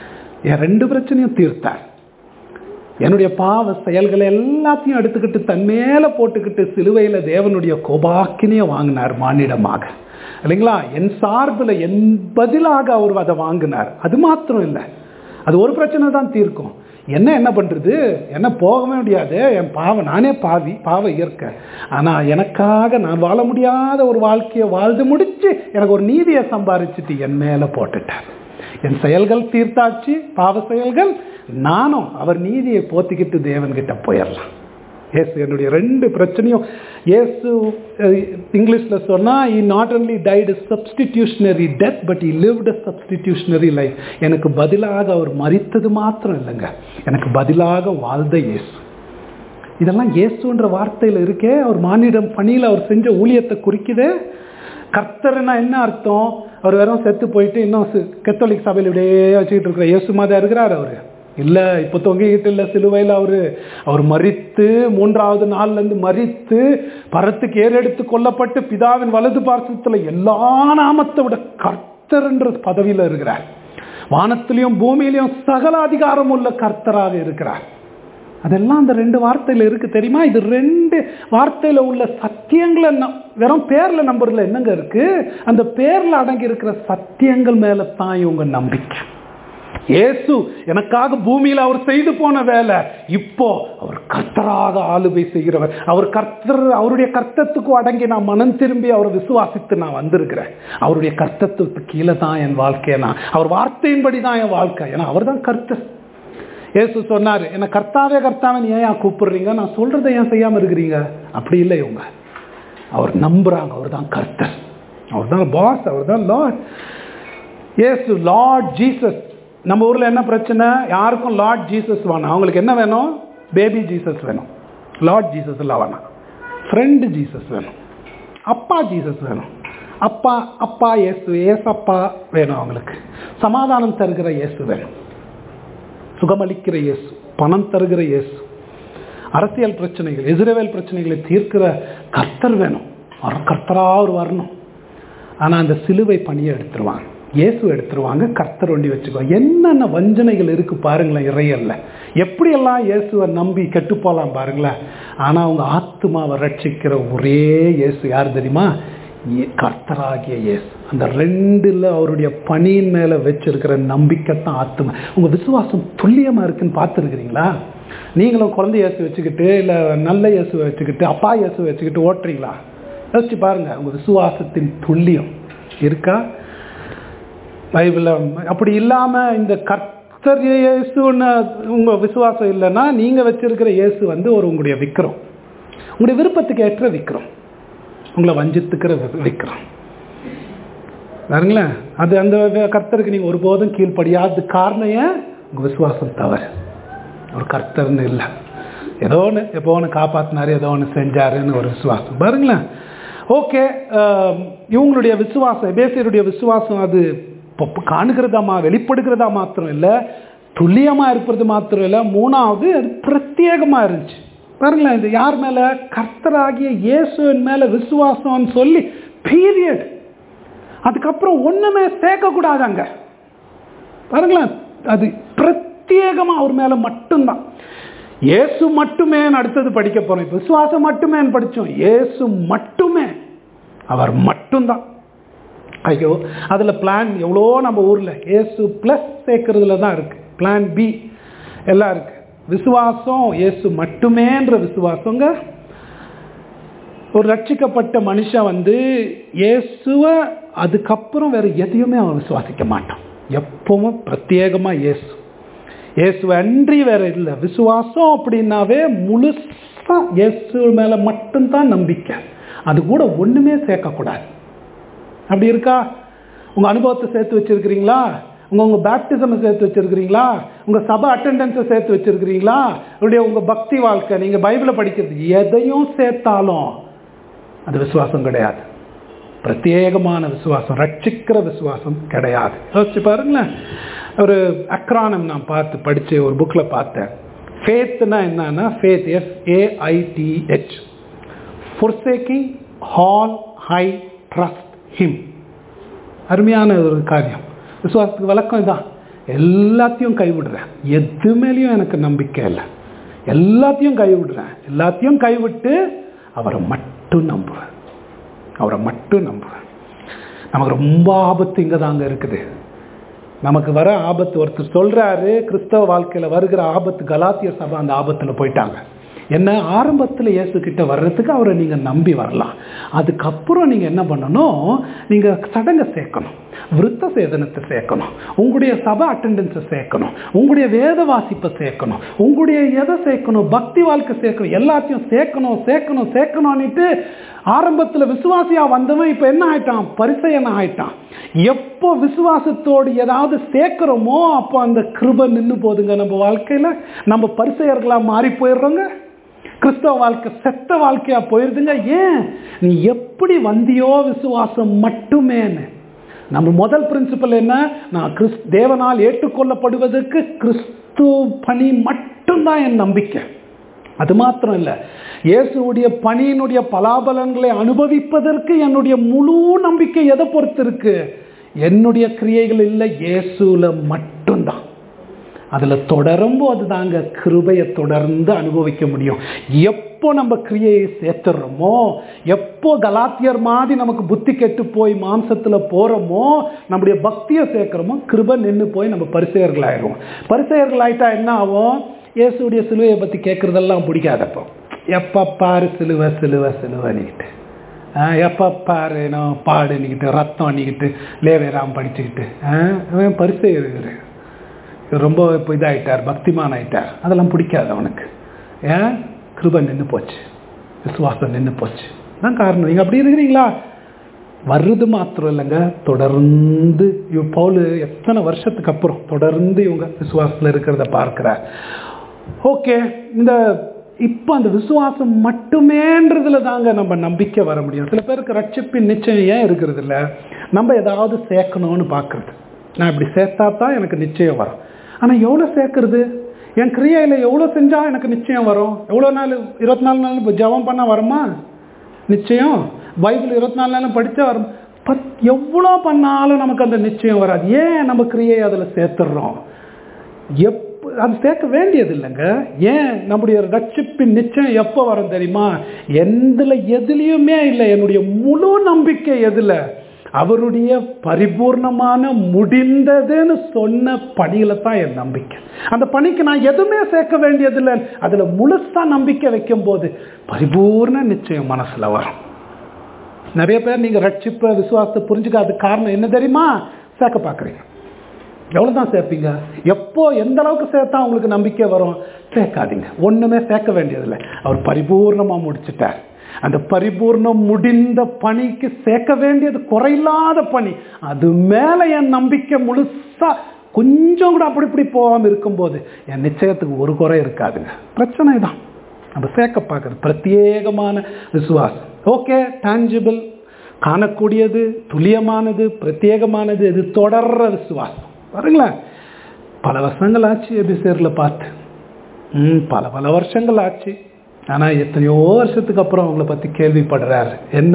என் ரெண்டு பிரச்சனையும் தீர்த்தார் என்னுடைய பாவ செயல்களை எல்லாத்தையும் எடுத்துக்கிட்டு தன் மேல போட்டுக்கிட்டு சிலுவையில தேவனுடைய கோபாக்கினிய வாங்கினார் மானிடமாக இல்லைங்களா என் சார்பில் என் பதிலாக அவர் அதை வாங்கினார் அது மாத்திரம் இல்லை அது ஒரு பிரச்சனை தான் தீர்க்கும் என்ன என்ன பண்றது என்ன போகவே முடியாது என் பாவம் நானே பாவி பாவ இயற்கை ஆனா எனக்காக நான் வாழ முடியாத ஒரு வாழ்க்கையை வாழ்ந்து முடிச்சு எனக்கு ஒரு நீதியை சம்பாரிச்சுட்டு என் மேல போட்டுட்டார் என் செயல்கள் தீர்த்தாச்சு பாவ செயல்கள் நானும் அவர் நீதியை போத்திக்கிட்டு தேவன்கிட்ட போயிடலாம் இயேசு என்னுடைய ரெண்டு பிரச்சனையும் இயேசு இங்கிலீஷ்ல சொன்னா he not only died substitutionary death but he lived substitutionary life எனக்கு பதிலாக அவர் மறித்தது மாத்திரம் இல்லைங்க எனக்கு பதிலாக வாழ்ந்த இயேசு இதெல்லாம் இயேசுன்ற வார்த்தையில் இருக்கே அவர் மானிடம் பணியில் அவர் செஞ்ச ஊழியத்தை குறிக்குதே கர்த்தர்னா என்ன அர்த்தம் அவர் வெறும் செத்து போயிட்டு இன்னும் கத்தோலிக் சபையில் இப்படியே வச்சுக்கிட்டு இருக்கிற இயேசு மாதிரி இருக்கிறார் அவர் இல்லை இப்போ தொங்கிக்கிட்டு இல்லை சிலுவையில் அவர் அவர் மறித்து மூன்றாவது நாள்லேருந்து மறித்து பரத்துக்கு ஏறெடுத்து கொல்லப்பட்டு பிதாவின் வலது பார்சத்தில் எல்லா நாமத்தை விட கர்த்தர்ன்ற பதவியில் இருக்கிறார் வானத்திலையும் பூமியிலையும் சகல அதிகாரம் உள்ள கர்த்தராக இருக்கிறார் அதெல்லாம் அந்த ரெண்டு வார்த்தையில் இருக்கு தெரியுமா இது ரெண்டு வார்த்தையில உள்ள சத்தியங்களை வெறும் பேர்ல நம்புறதுல என்னங்க இருக்கு அந்த பேர்ல அடங்கி இருக்கிற சத்தியங்கள் மேல தான் இவங்க நம்பிக்கை இயேசு எனக்காக பூமியில் அவர் செய்து போன வேலை இப்போ அவர் கர்த்தராக ஆளுகை செய்கிறவர் அவர் கர்த்தர் அவருடைய கர்த்தத்துக்கு அடங்கி நான் மனம் திரும்பி அவரை விசுவாசித்து நான் வந்திருக்கிறேன் அவருடைய கர்த்தத்துக்கு கீழே தான் என் வாழ்க்கை நான் அவர் வார்த்தையின்படி தான் என் வாழ்க்கை ஏன்னா அவர் தான் கர்த்தர் இயேசு சொன்னார் என்ன கர்த்தாவே கர்த்தாவே ஏன் ஏன் கூப்பிடுறீங்க நான் சொல்றதை ஏன் செய்யாம இருக்கிறீங்க அப்படி இல்லை இவங்க அவர் நம்புறாங்க அவர் தான் கர்த்தர் அவர் தான் பாஸ் அவர் தான் லார்ட் ஏசு லார்ட் ஜீசஸ் நம்ம ஊர்ல என்ன பிரச்சனை யாருக்கும் லார்ட் ஜீசஸ் வேணும் அவங்களுக்கு என்ன வேணும் பேபி ஜீசஸ் வேணும் லார்ட் ஜீசஸ் எல்லாம் வேணாம் ஃப்ரெண்டு ஜீசஸ் வேணும் அப்பா ஜீசஸ் வேணும் அப்பா அப்பா இயேசு ஏசப்பா வேணும் அவங்களுக்கு சமாதானம் தருகிற இயேசு வேணும் சுகமளிக்கிற இயேசு பணம் தருகிற இயேசு அரசியல் பிரச்சனைகள் இஸ்ரேவேல் பிரச்சனைகளை தீர்க்கிற கர்த்தர் வேணும் அவர் கர்த்தராக அவர் வரணும் ஆனால் அந்த சிலுவை பணியை எடுத்துருவாங்க இயேசு எடுத்துருவாங்க கர்த்தர் ஒண்டி வச்சுக்கோ என்னென்ன வஞ்சனைகள் இருக்கு பாருங்களேன் இறையல்ல எப்படியெல்லாம் இயேசுவை நம்பி கெட்டு போகலாம் பாருங்களேன் ஆனால் அவங்க ஆத்மாவை ரட்சிக்கிற ஒரே இயேசு யார் தெரியுமா கர்த்தராகிய இயேசு அந்த ரெண்டுல அவருடைய பணியின் மேல வச்சிருக்கிற நம்பிக்கை தான் ஆத்மா உங்க விசுவாசம் துல்லியமா இருக்குன்னு பார்த்துருக்கிறீங்களா நீங்களும் குழந்தை இயேசு வச்சுக்கிட்டு இல்ல நல்ல இயேசுவை வச்சுக்கிட்டு அப்பா இயேசுவை வச்சுக்கிட்டு ஓட்டுறீங்களா யோசிச்சு பாருங்க உங்க விசுவாசத்தின் துல்லியம் இருக்கா பைபிள் அப்படி இல்லாம இந்த கர்த்தர் இயேசுன்னு உங்க விசுவாசம் இல்லைன்னா நீங்க வச்சிருக்கிற இயேசு வந்து ஒரு உங்களுடைய விக்கிரம் உங்களுடைய விருப்பத்துக்கு ஏற்ற விக்கிரம் உங்களை வஞ்சித்துக்கிற விக்கிரம் பாருங்களேன் அது அந்த கர்த்தருக்கு நீங்க ஒருபோதும் கீழ்ப்படியாத காரணம் ஏன் உங்க விசுவாசம் தவறு ஒரு கர்த்தர்னு இல்லை ஏதோ ஒன்று எப்போ ஒன்று காப்பாற்றினாரு ஏதோ ஒன்று செஞ்சாருன்னு ஒரு விசுவாசம் பாருங்களேன் ஓகே இவங்களுடைய விசுவாசம் பேசியருடைய விசுவாசம் அது காணுகிறதாமா வெளிப்படுகிறதா மாத்திரம் இல்லை துல்லியமாக இருக்கிறது மாத்திரம் இல்லை மூணாவது அது பிரத்யேகமாக இருந்துச்சு பாருங்களேன் இது யார் மேலே கர்த்தராகிய இயேசுவின் மேலே விசுவாசம்னு சொல்லி பீரியட் அதுக்கப்புறம் ஒன்றுமே சேர்க்கக்கூடாது அங்கே பாருங்களேன் அது பிரத்யேகமாக அவர் மேலே மட்டும்தான் இயேசு மட்டுமே அடுத்தது படிக்க போறோம் இப்போ விசுவாசம் மட்டுமே படித்தோம் இயேசு மட்டுமே அவர் மட்டும்தான் ஐயோ அதில் பிளான் எவ்வளோ நம்ம ஊரில் ஏசு ப்ளஸ் சேர்க்கறதுல தான் இருக்கு பிளான் பி எல்லாம் இருக்கு விசுவாசம் இயேசு மட்டுமேன்ற விசுவாசங்க ஒரு ரட்சிக்கப்பட்ட மனுஷன் வந்து இயேசுவை அதுக்கப்புறம் வேற எதையுமே அவன் விசுவாசிக்க மாட்டான் எப்பவும் பிரத்யேகமா இயேசு இயேசு அன்றி வேற இல்லை விசுவாசம் அப்படின்னாவே முழுசா இயேசு மேல மட்டும்தான் நம்பிக்கை அது கூட ஒண்ணுமே சேர்க்கக்கூடாது அப்படி இருக்கா உங்க அனுபவத்தை சேர்த்து வச்சிருக்கிறீங்களா உங்க உங்க பேப்டிசமை சேர்த்து வச்சிருக்கிறீங்களா உங்க சபை அட்டண்டன்ஸை சேர்த்து வச்சிருக்கிறீங்களா உங்களுடைய உங்க பக்தி வாழ்க்கை நீங்க பைபிளை படிக்கிறது எதையும் சேர்த்தாலும் அது விசுவாசம் கிடையாது பிரத்யேகமான விசுவாசம் ரட்சிக்கிற விசுவாசம் கிடையாது யோசிச்சு பாருங்களேன் ஒரு அக்ரானம் நான் பார்த்து படிச்சு ஒரு புக்கில் பார்த்தேன் ஃபேத்னா என்னன்னா faith F A I T H forsaking all I trust him அருமையான ஒரு காரியம் விசுவாசத்துக்கு விளக்கம் இதான் எல்லாத்தையும் கைவிடுறேன் எது மேலேயும் எனக்கு நம்பிக்கை இல்லை எல்லாத்தையும் கைவிடுறேன் எல்லாத்தையும் கைவிட்டு அவரை மட்டும் நம்புவேன் அவரை மட்டும் நம்புவேன் நமக்கு ரொம்ப ஆபத்து இங்கே தாங்க இருக்குது நமக்கு வர ஆபத்து ஒருத்தர் சொல்றாரு கிறிஸ்தவ வாழ்க்கையில் வருகிற ஆபத்து கலாத்தியர் சபை அந்த ஆபத்தில் போயிட்டாங்க என்ன ஆரம்பத்தில் இயேசு கிட்ட வர்றதுக்கு அவரை நீங்கள் நம்பி வரலாம் அதுக்கப்புறம் நீங்கள் என்ன பண்ணணும் நீங்கள் சடங்கை சேர்க்கணும் விருத்த சேதனத்தை சேர்க்கணும் உங்களுடைய சபை அட்டெண்டன்ஸை சேர்க்கணும் உங்களுடைய வேத வாசிப்பை சேர்க்கணும் உங்களுடைய எதை சேர்க்கணும் பக்தி வாழ்க்கை சேர்க்கணும் எல்லாத்தையும் சேர்க்கணும் சேர்க்கணும் சேர்க்கணும்னுட்டு ஆரம்பத்தில் விசுவாசியா வந்தவன் இப்போ என்ன ஆயிட்டான் பரிசையன ஆயிட்டான் எப்போ விசுவாசத்தோடு ஏதாவது சேர்க்கிறோமோ அப்போ அந்த கிருபை நின்று போதுங்க நம்ம வாழ்க்கையில் நம்ம பரிசெயர்களாக மாறி போயிடுறோங்க கிறிஸ்தவ வாழ்க்கை செத்த வாழ்க்கையா போயிருதுங்க ஏன் நீ எப்படி வந்தியோ விசுவாசம் மட்டுமேன்னு நம்ம முதல் பிரின்சிபல் என்ன நான் கிறிஸ் தேவனால் ஏற்றுக்கொள்ளப்படுவதற்கு கிறிஸ்து பணி மட்டும்தான் என் நம்பிக்கை அது மாத்திரம் இல்லை இயேசுடைய பணியினுடைய பலாபலன்களை அனுபவிப்பதற்கு என்னுடைய முழு நம்பிக்கை எதை பொறுத்து இருக்கு என்னுடைய கிரியைகள் இல்லை இயேசுல மட்டும்தான் அதில் தொடரும் போது தாங்க கிருபையை தொடர்ந்து அனுபவிக்க முடியும் எப்போ நம்ம கிரியையை சேர்த்துடுறோமோ எப்போ கலாத்தியர் மாதிரி நமக்கு புத்தி கெட்டு போய் மாம்சத்தில் போகிறோமோ நம்முடைய பக்தியை சேர்க்குறோமோ கிருபை நின்று போய் நம்ம பரிசெயர்கள் ஆயிடுவோம் பரிசெயர்கள் ஆயிட்டா என்ன ஆகும் இயேசுடைய சிலுவையை பற்றி கேட்குறதெல்லாம் பிடிக்காதப்போ எப்போ பாரு சிலுவை சிலுவை சிலுவைன்னுக்கிட்டு எப்போ பாரு நான் பாடு நிக்கிட்டு ரத்தம் அணிக்கிட்டு லேவேராம் படிச்சுக்கிட்டு அவன் பரிசை ரொம்ப இப்போ இதாகிட்டார் பக்திமான் ஆயிட்டார் அதெல்லாம் பிடிக்காது அவனுக்கு ஏன் கிருபை நின்று போச்சு விசுவாசம் நின்று போச்சு தான் காரணம் நீங்கள் அப்படி இருக்கிறீங்களா வர்றது மாத்திரம் இல்லைங்க தொடர்ந்து இவ பவுல் எத்தனை வருஷத்துக்கு அப்புறம் தொடர்ந்து இவங்க விசுவாசத்தில் இருக்கிறத பார்க்குறார் ஓகே இந்த இப்போ அந்த விசுவாசம் மட்டுமேன்றதுல தாங்க நம்ம நம்பிக்கை வர முடியும் சில பேருக்கு ரட்சிப்பின் நிச்சயம் ஏன் இருக்கிறது இல்லை நம்ம ஏதாவது சேர்க்கணும்னு பார்க்குறது நான் இப்படி சேர்த்தா தான் எனக்கு நிச்சயம் வரும் ஆனால் எவ்வளோ சேர்க்கறது என் கிரியையில் எவ்வளோ செஞ்சால் எனக்கு நிச்சயம் வரும் எவ்வளோ நாள் இருபத்தி நாலு நாள் ஜபம் பண்ணால் வருமா நிச்சயம் பைபிள் இருபத்தி நாலு நாள் படித்தா வரும் பத் எவ்வளோ பண்ணாலும் நமக்கு அந்த நிச்சயம் வராது ஏன் நம்ம கிரியை அதில் சேர்த்துடுறோம் எப் அது சேர்க்க வேண்டியது இல்லைங்க ஏன் நம்முடைய ரட்சிப்பின் நிச்சயம் எப்போ வரும் தெரியுமா எந்தில் எதுலேயுமே இல்லை என்னுடைய முழு நம்பிக்கை எதில் அவருடைய பரிபூர்ணமான முடிந்ததுன்னு சொன்ன பணியில தான் என் நம்பிக்கை அந்த பணிக்கு நான் எதுவுமே சேர்க்க வேண்டியதில்லை அதில் முழுசா நம்பிக்கை வைக்கும் போது பரிபூர்ண நிச்சயம் மனசில் வரும் நிறைய பேர் நீங்கள் ரட்சிப்ப விசுவாசத்தை புரிஞ்சுக்காத காரணம் என்ன தெரியுமா சேர்க்க பார்க்குறீங்க எவ்வளோ தான் சேர்ப்பீங்க எப்போ எந்த அளவுக்கு சேர்த்தா உங்களுக்கு நம்பிக்கை வரும் சேர்க்காதீங்க ஒன்றுமே சேர்க்க வேண்டியதில்லை அவர் பரிபூர்ணமாக முடிச்சிட்டார் அந்த பரிபூர்ணம் முடிந்த பணிக்கு சேர்க்க வேண்டியது குறையில்லாத பணி அது மேலே என் நம்பிக்கை முழுசா கொஞ்சம் கூட அப்படி இப்படி போகாமல் இருக்கும்போது என் நிச்சயத்துக்கு ஒரு குறை இருக்காதுங்க பிரச்சனை தான் நம்ம சேர்க்க பார்க்குறது பிரத்யேகமான விசுவாசம் ஓகே டான்ஜிபிள் காணக்கூடியது துல்லியமானது பிரத்யேகமானது இது தொடர்ற விசுவாசம் பாருங்களேன் பல வருஷங்கள் ஆச்சு எபிசேரில் பார்த்து ம் பல பல வருஷங்கள் ஆச்சு ஆனால் எத்தனையோ வருஷத்துக்கு அப்புறம் அவங்கள பற்றி கேள்விப்படுறாரு என்ன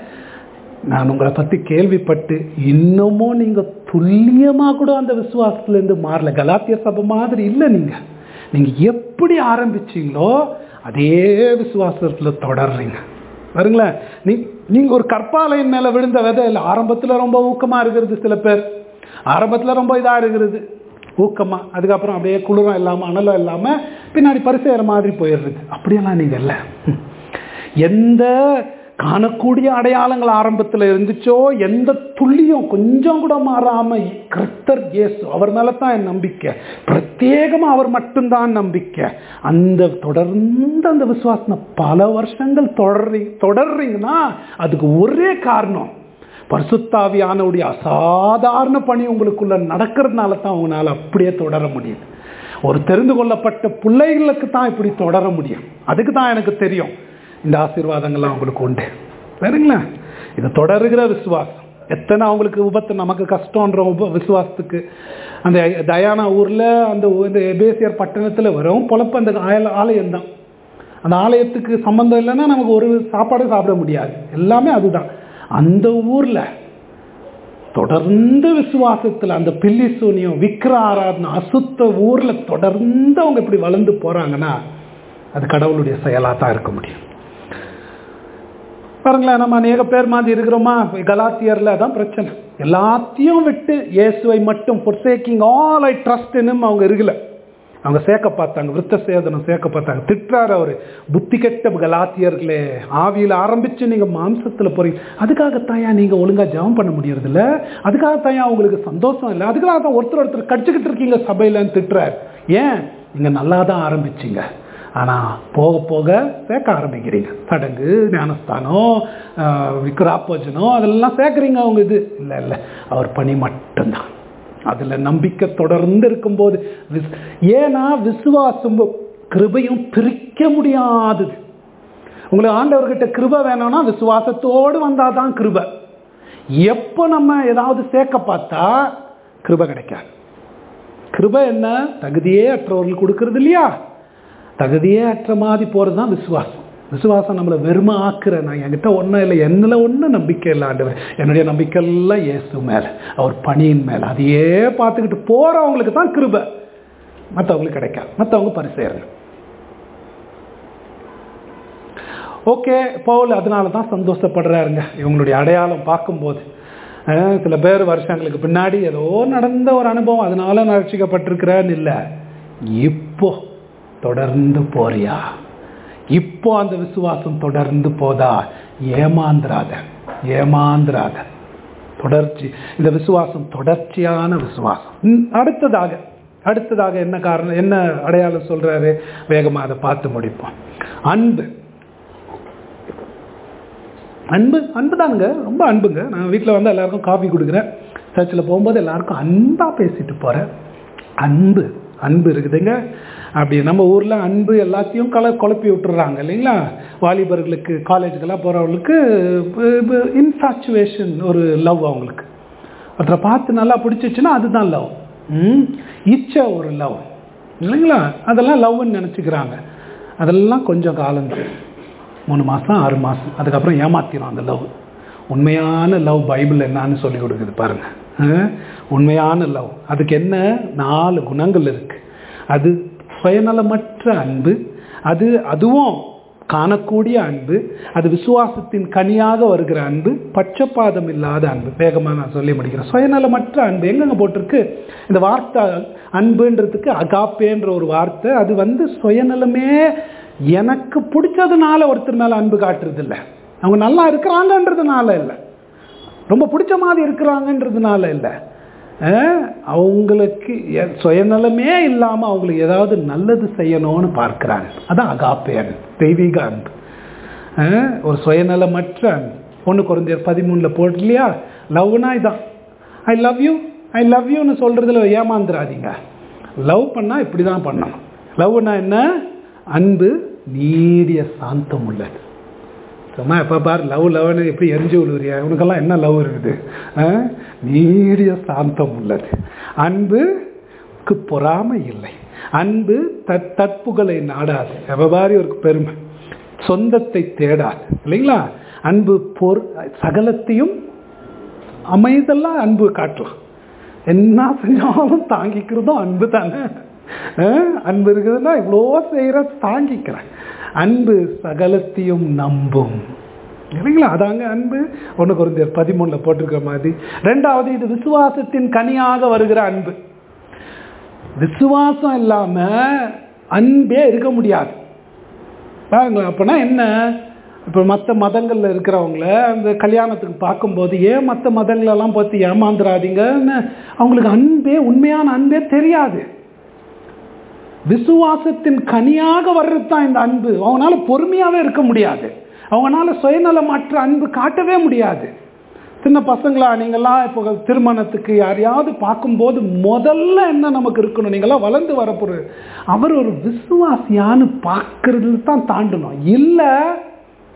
நான் உங்களை பற்றி கேள்விப்பட்டு இன்னமும் நீங்கள் துல்லியமாக கூட அந்த விசுவாசத்துலேருந்து மாறல கலாத்திய சபை மாதிரி இல்லை நீங்கள் நீங்கள் எப்படி ஆரம்பிச்சீங்களோ அதே விசுவாசத்தில் தொடர்றீங்க பாருங்களேன் நீ நீங்கள் ஒரு கற்பாலையின் மேலே விழுந்த விதை இல்லை ஆரம்பத்தில் ரொம்ப ஊக்கமாக இருக்கிறது சில பேர் ஆரம்பத்தில் ரொம்ப இதாக இருக்கிறது ஊக்கமாக அதுக்கப்புறம் அப்படியே குளிரம் இல்லாமல் அனலம் இல்லாமல் பின்னாடி பரிசெய்கிற மாதிரி போயிடுறது அப்படியெல்லாம் நீங்கள் இல்லை எந்த காணக்கூடிய அடையாளங்கள் ஆரம்பத்தில் இருந்துச்சோ எந்த துள்ளியும் கொஞ்சம் கூட மாறாம கர்த்தர் இயேசு அவர் மேல தான் என் நம்பிக்கை பிரத்யேகமா அவர் மட்டும்தான் நம்பிக்கை அந்த தொடர்ந்து அந்த விசுவாசம் பல வருஷங்கள் தொடர்றீ தொடர்றீங்கன்னா அதுக்கு ஒரே காரணம் பரிசுத்தாவியானவுடைய அசாதாரண பணி உங்களுக்குள்ள நடக்கிறதுனால தான் உங்களால் அப்படியே தொடர முடியுது ஒரு தெரிந்து கொள்ளப்பட்ட பிள்ளைகளுக்கு தான் இப்படி தொடர முடியும் அதுக்கு தான் எனக்கு தெரியும் இந்த ஆசீர்வாதங்கள்லாம் உங்களுக்கு உண்டு சரிங்களா இது தொடருகிற விசுவாசம் எத்தனை அவங்களுக்கு விபத்து நமக்கு கஷ்டன்ற உப விசுவாசத்துக்கு அந்த தயானா ஊரில் அந்த ஊ- இந்த எபேசியர் பட்டணத்தில் வரும் பொழப்பு அந்த ஆய- ஆலயம்தான் அந்த ஆலயத்துக்கு சம்பந்தம் இல்லைன்னா நமக்கு ஒரு சாப்பாடு சாப்பிட முடியாது எல்லாமே அதுதான் அந்த ஊரில் தொடர்ந்து விசுவாசத்தில் அந்த பில்லி சூனியம் விக்கிர ஆராதனை அசுத்த ஊரில் தொடர்ந்து அவங்க இப்படி வளர்ந்து போகிறாங்கன்னா அது கடவுளுடைய செயலாக தான் இருக்க முடியும் பாருங்களேன் நம்ம அநேக பேர் மாதிரி இருக்கிறோமா கலாத்தியரில் தான் பிரச்சனை எல்லாத்தையும் விட்டு இயேசுவை மட்டும் forsacking ஆல் ஐ ட்ரஸ்ட் அவங்க இருக்கல அவங்க சேர்க்க பார்த்தாங்க விருத்த சேதனம் சேர்க்க பார்த்தாங்க திட்டுறாரு அவரு புத்தி கெட்ட கலாத்தியர்களே ஆவியில் ஆரம்பிச்சு நீங்க மாம்சத்துல போறீங்க அதுக்காகத்தாயா நீங்க ஒழுங்கா ஜெபம் பண்ண முடியறது இல்ல அதுக்காகத்தாயா உங்களுக்கு சந்தோஷம் இல்லை அதுக்காக தான் ஒருத்தர் ஒருத்தர் கடிச்சுக்கிட்டு இருக்கீங்க சபையிலன்னு திட்டுறாரு ஏன் நீங்க நல்லா தான் ஆரம்பிச்சீங்க ஆனா போக போக சேர்க்க ஆரம்பிக்கிறீங்க சடங்கு ஞானஸ்தானம் ஆஹ் விக்ராப்போஜனம் அதெல்லாம் சேர்க்குறீங்க அவங்க இது இல்லை இல்லை அவர் பணி மட்டும்தான் அதுல நம்பிக்கை தொடர்ந்து இருக்கும்போது விஸ்- ஏன்னா விசுவாசம் கிருபையும் பிரிக்க முடியாதது உங்களுக்கு ஆண்டவர்கிட்ட கிருபை வேணும்னா விசுவாசத்தோடு வந்தாதான் கிருபை எப்போ நம்ம ஏதாவது சேர்க்க பார்த்தா கிருபை கிடைக்காது கிருபை என்ன தகுதியே அற்றவர்கள் கொடுக்கறது இல்லையா தகுதியே அற்ற மாதிரி போகிறது தான் விசுவாசம் விசுவாசம் நம்மளை வெறுமை ஆக்குற நான் என்கிட்ட ஒன்றும் இல்லை என்னில் ஒன்றும் நம்பிக்கை இல்லை ஆண்டவர் என்னுடைய நம்பிக்கை எல்லாம் இயேசு மேலே அவர் பணியின் மேலே அதையே பார்த்துக்கிட்டு போகிறவங்களுக்கு தான் கிருபை மற்றவங்களுக்கு கிடைக்காது மற்றவங்க பரிசேருங்க ஓகே பவுல் அதனால தான் சந்தோஷப்படுறாருங்க இவங்களுடைய அடையாளம் பார்க்கும்போது அஹ் சில பேர் வருஷங்களுக்கு பின்னாடி ஏதோ நடந்த ஒரு அனுபவம் அதனால நான் ரட்சிக்கப்பட்டிருக்கிறேன்னு இல்லை இப்போ தொடர்ந்து போறியா இப்போ அந்த விசுவாசம் தொடர்ந்து போதா ஏமாந்துராத ஏமாந்துராத தொடர்ச்சி இந்த விசுவாசம் தொடர்ச்சியான விசுவாசம் ம், அடுத்ததாக அடுத்ததாக என்ன காரணம் என்ன அடையாளம் சொல்றாரு வேகமா அதை பார்த்து முடிப்போம் அன்பு அன்பு அன்பு தானுங்க ரொம்ப அன்புங்க நான் வீட்டில் வந்து எல்லாருக்கும் காஃபி கொடுக்குறேன் சர்ச்சில் போகும்போது எல்லாருக்கும் அன்பாக பேசிட்டு போகிறேன் அன்பு அன்பு இருக்குதுங்க அப்படி நம்ம ஊரில் அன்பு எல்லாத்தையும் கல குழப்பி விட்டுறாங்க இல்லைங்களா வாலிபர்களுக்கு காலேஜுக்கெல்லாம் போகிறவங்களுக்கு இன்ஃபாச்சுவேஷன் ஒரு லவ் அவங்களுக்கு ஒருத்தரை பார்த்து நல்லா பிடிச்சிச்சுன்னா அதுதான் லவ் ம் இச்சை ஒரு லவ் இல்லைங்களா அதெல்லாம் லவ்னு நினச்சிக்கிறாங்க அதெல்லாம் கொஞ்சம் காலம்தான் மூணு மாதம் ஆறு மாதம் அதுக்கப்புறம் ஏமாத்திரும் அந்த லவ் உண்மையான லவ் பைபிள் என்னன்னு சொல்லி கொடுக்குது பாருங்க அஹ், உண்மையான லவ் அதுக்கு என்ன நாலு குணங்கள் இருக்கு அது சுயநலமற்ற அன்பு அது அதுவும் காணக்கூடிய அன்பு அது விசுவாசத்தின் கனியாக வருகிற அன்பு பட்சபாதம் இல்லாத அன்பு வேகமாக நான் சொல்லி முடிக்கிறேன் சுயநலமற்ற அன்பு எங்கெங்க போட்டிருக்கு இந்த வார்த்தை அன்புன்றதுக்கு அகாப்பேன்ற ஒரு வார்த்தை அது வந்து சுயநலமே எனக்கு பிடிச்சதுனால ஒருத்தர் மேல அன்பு காட்டுறது இல்லை அவங்க நல்லா இருக்கிறாங்கன்றதுனால இல்லை ரொம்ப பிடிச்ச மாதிரி இருக்கிறாங்கன்றதுனால இல்லை அஹ், அவங்களுக்கு எ- சுயநலமே இல்லாமல் அவங்களுக்கு ஏதாவது நல்லது செய்யணும்னு பார்க்குறாங்க அதான் அகாப்பே அன்பு தெய்வீக அன்பு அஹ், ஒரு சுயநலமற்ற அன்பு ஒன்று குறைஞ்ச பதிமூணில் போட்டு இல்லையா லவ்னா இதான் I love you I love யூன்னு சொல்கிறதுல ஏமாந்துடாதீங்க லவ் பண்ணால் இப்படி தான் பண்ணணும் லவ்னா என்ன அன்பு நீடிய சாந்தம் உள்ளது சும்மா எப்போ பார் லவ் லவ்னு எப்படி எரிஞ்சு விழுவுறியா உனக்கெல்லாம் என்ன லவ் இருக்குது ஆ? நீடிய சாந்தம் உள்ளது அன்புக்கு பொறாமை இல்லை அன்பு தற் தற்புகளை நாடாது எப்போ பாரி ஒரு பெருமை சொந்தத்தை தேடாது இல்லைங்களா அன்பு பொர் சகலத்தையும் அமைதெல்லாம் அன்பு காட்டலாம் என்ன செஞ்சாலும் தாங்கிக்கிறதும் அன்பு தானே அஹ் அன்பு இருக்குதுன்னா இவ்வளோ செய்கிற தாங்கிக்கிறேன் அன்பு சகலத்தையும் நம்பும் இல்லைங்களா அதாங்க அன்பு ஒன்று குறைஞ்ச பதிமூணில் போட்டிருக்கிற மாதிரி ரெண்டாவது இது விசுவாசத்தின் கனியாக வருகிற அன்பு விசுவாசம் இல்லாம அன்பே இருக்க முடியாது பாருங்களேன் அப்போனா என்ன இப்போ மற்ற மதங்களில் இருக்கிறவங்கள அந்த கல்யாணத்துக்கு பார்க்கும்போது ஏன் மற்ற மதங்களெல்லாம் பார்த்து ஏமாந்துடாதீங்கன்னு அவங்களுக்கு அன்பே உண்மையான அன்பே தெரியாது விசுவாசத்தின் கனியாக வர்றது தான் இந்த அன்பு அவங்களால பொறுமையாகவே இருக்க முடியாது அவங்களால சுயநலமற்ற அன்பு காட்டவே முடியாது சின்ன பசங்களா நீங்கள்லாம் இப்போ திருமணத்துக்கு யாரையாவது பார்க்கும்போது முதல்ல என்ன நமக்கு இருக்கணும் நீங்களாம் வளர்ந்து வரப்போற அவர் ஒரு விசுவாசியான்னு பார்க்கறதுல தான் தாண்டணும் இல்லை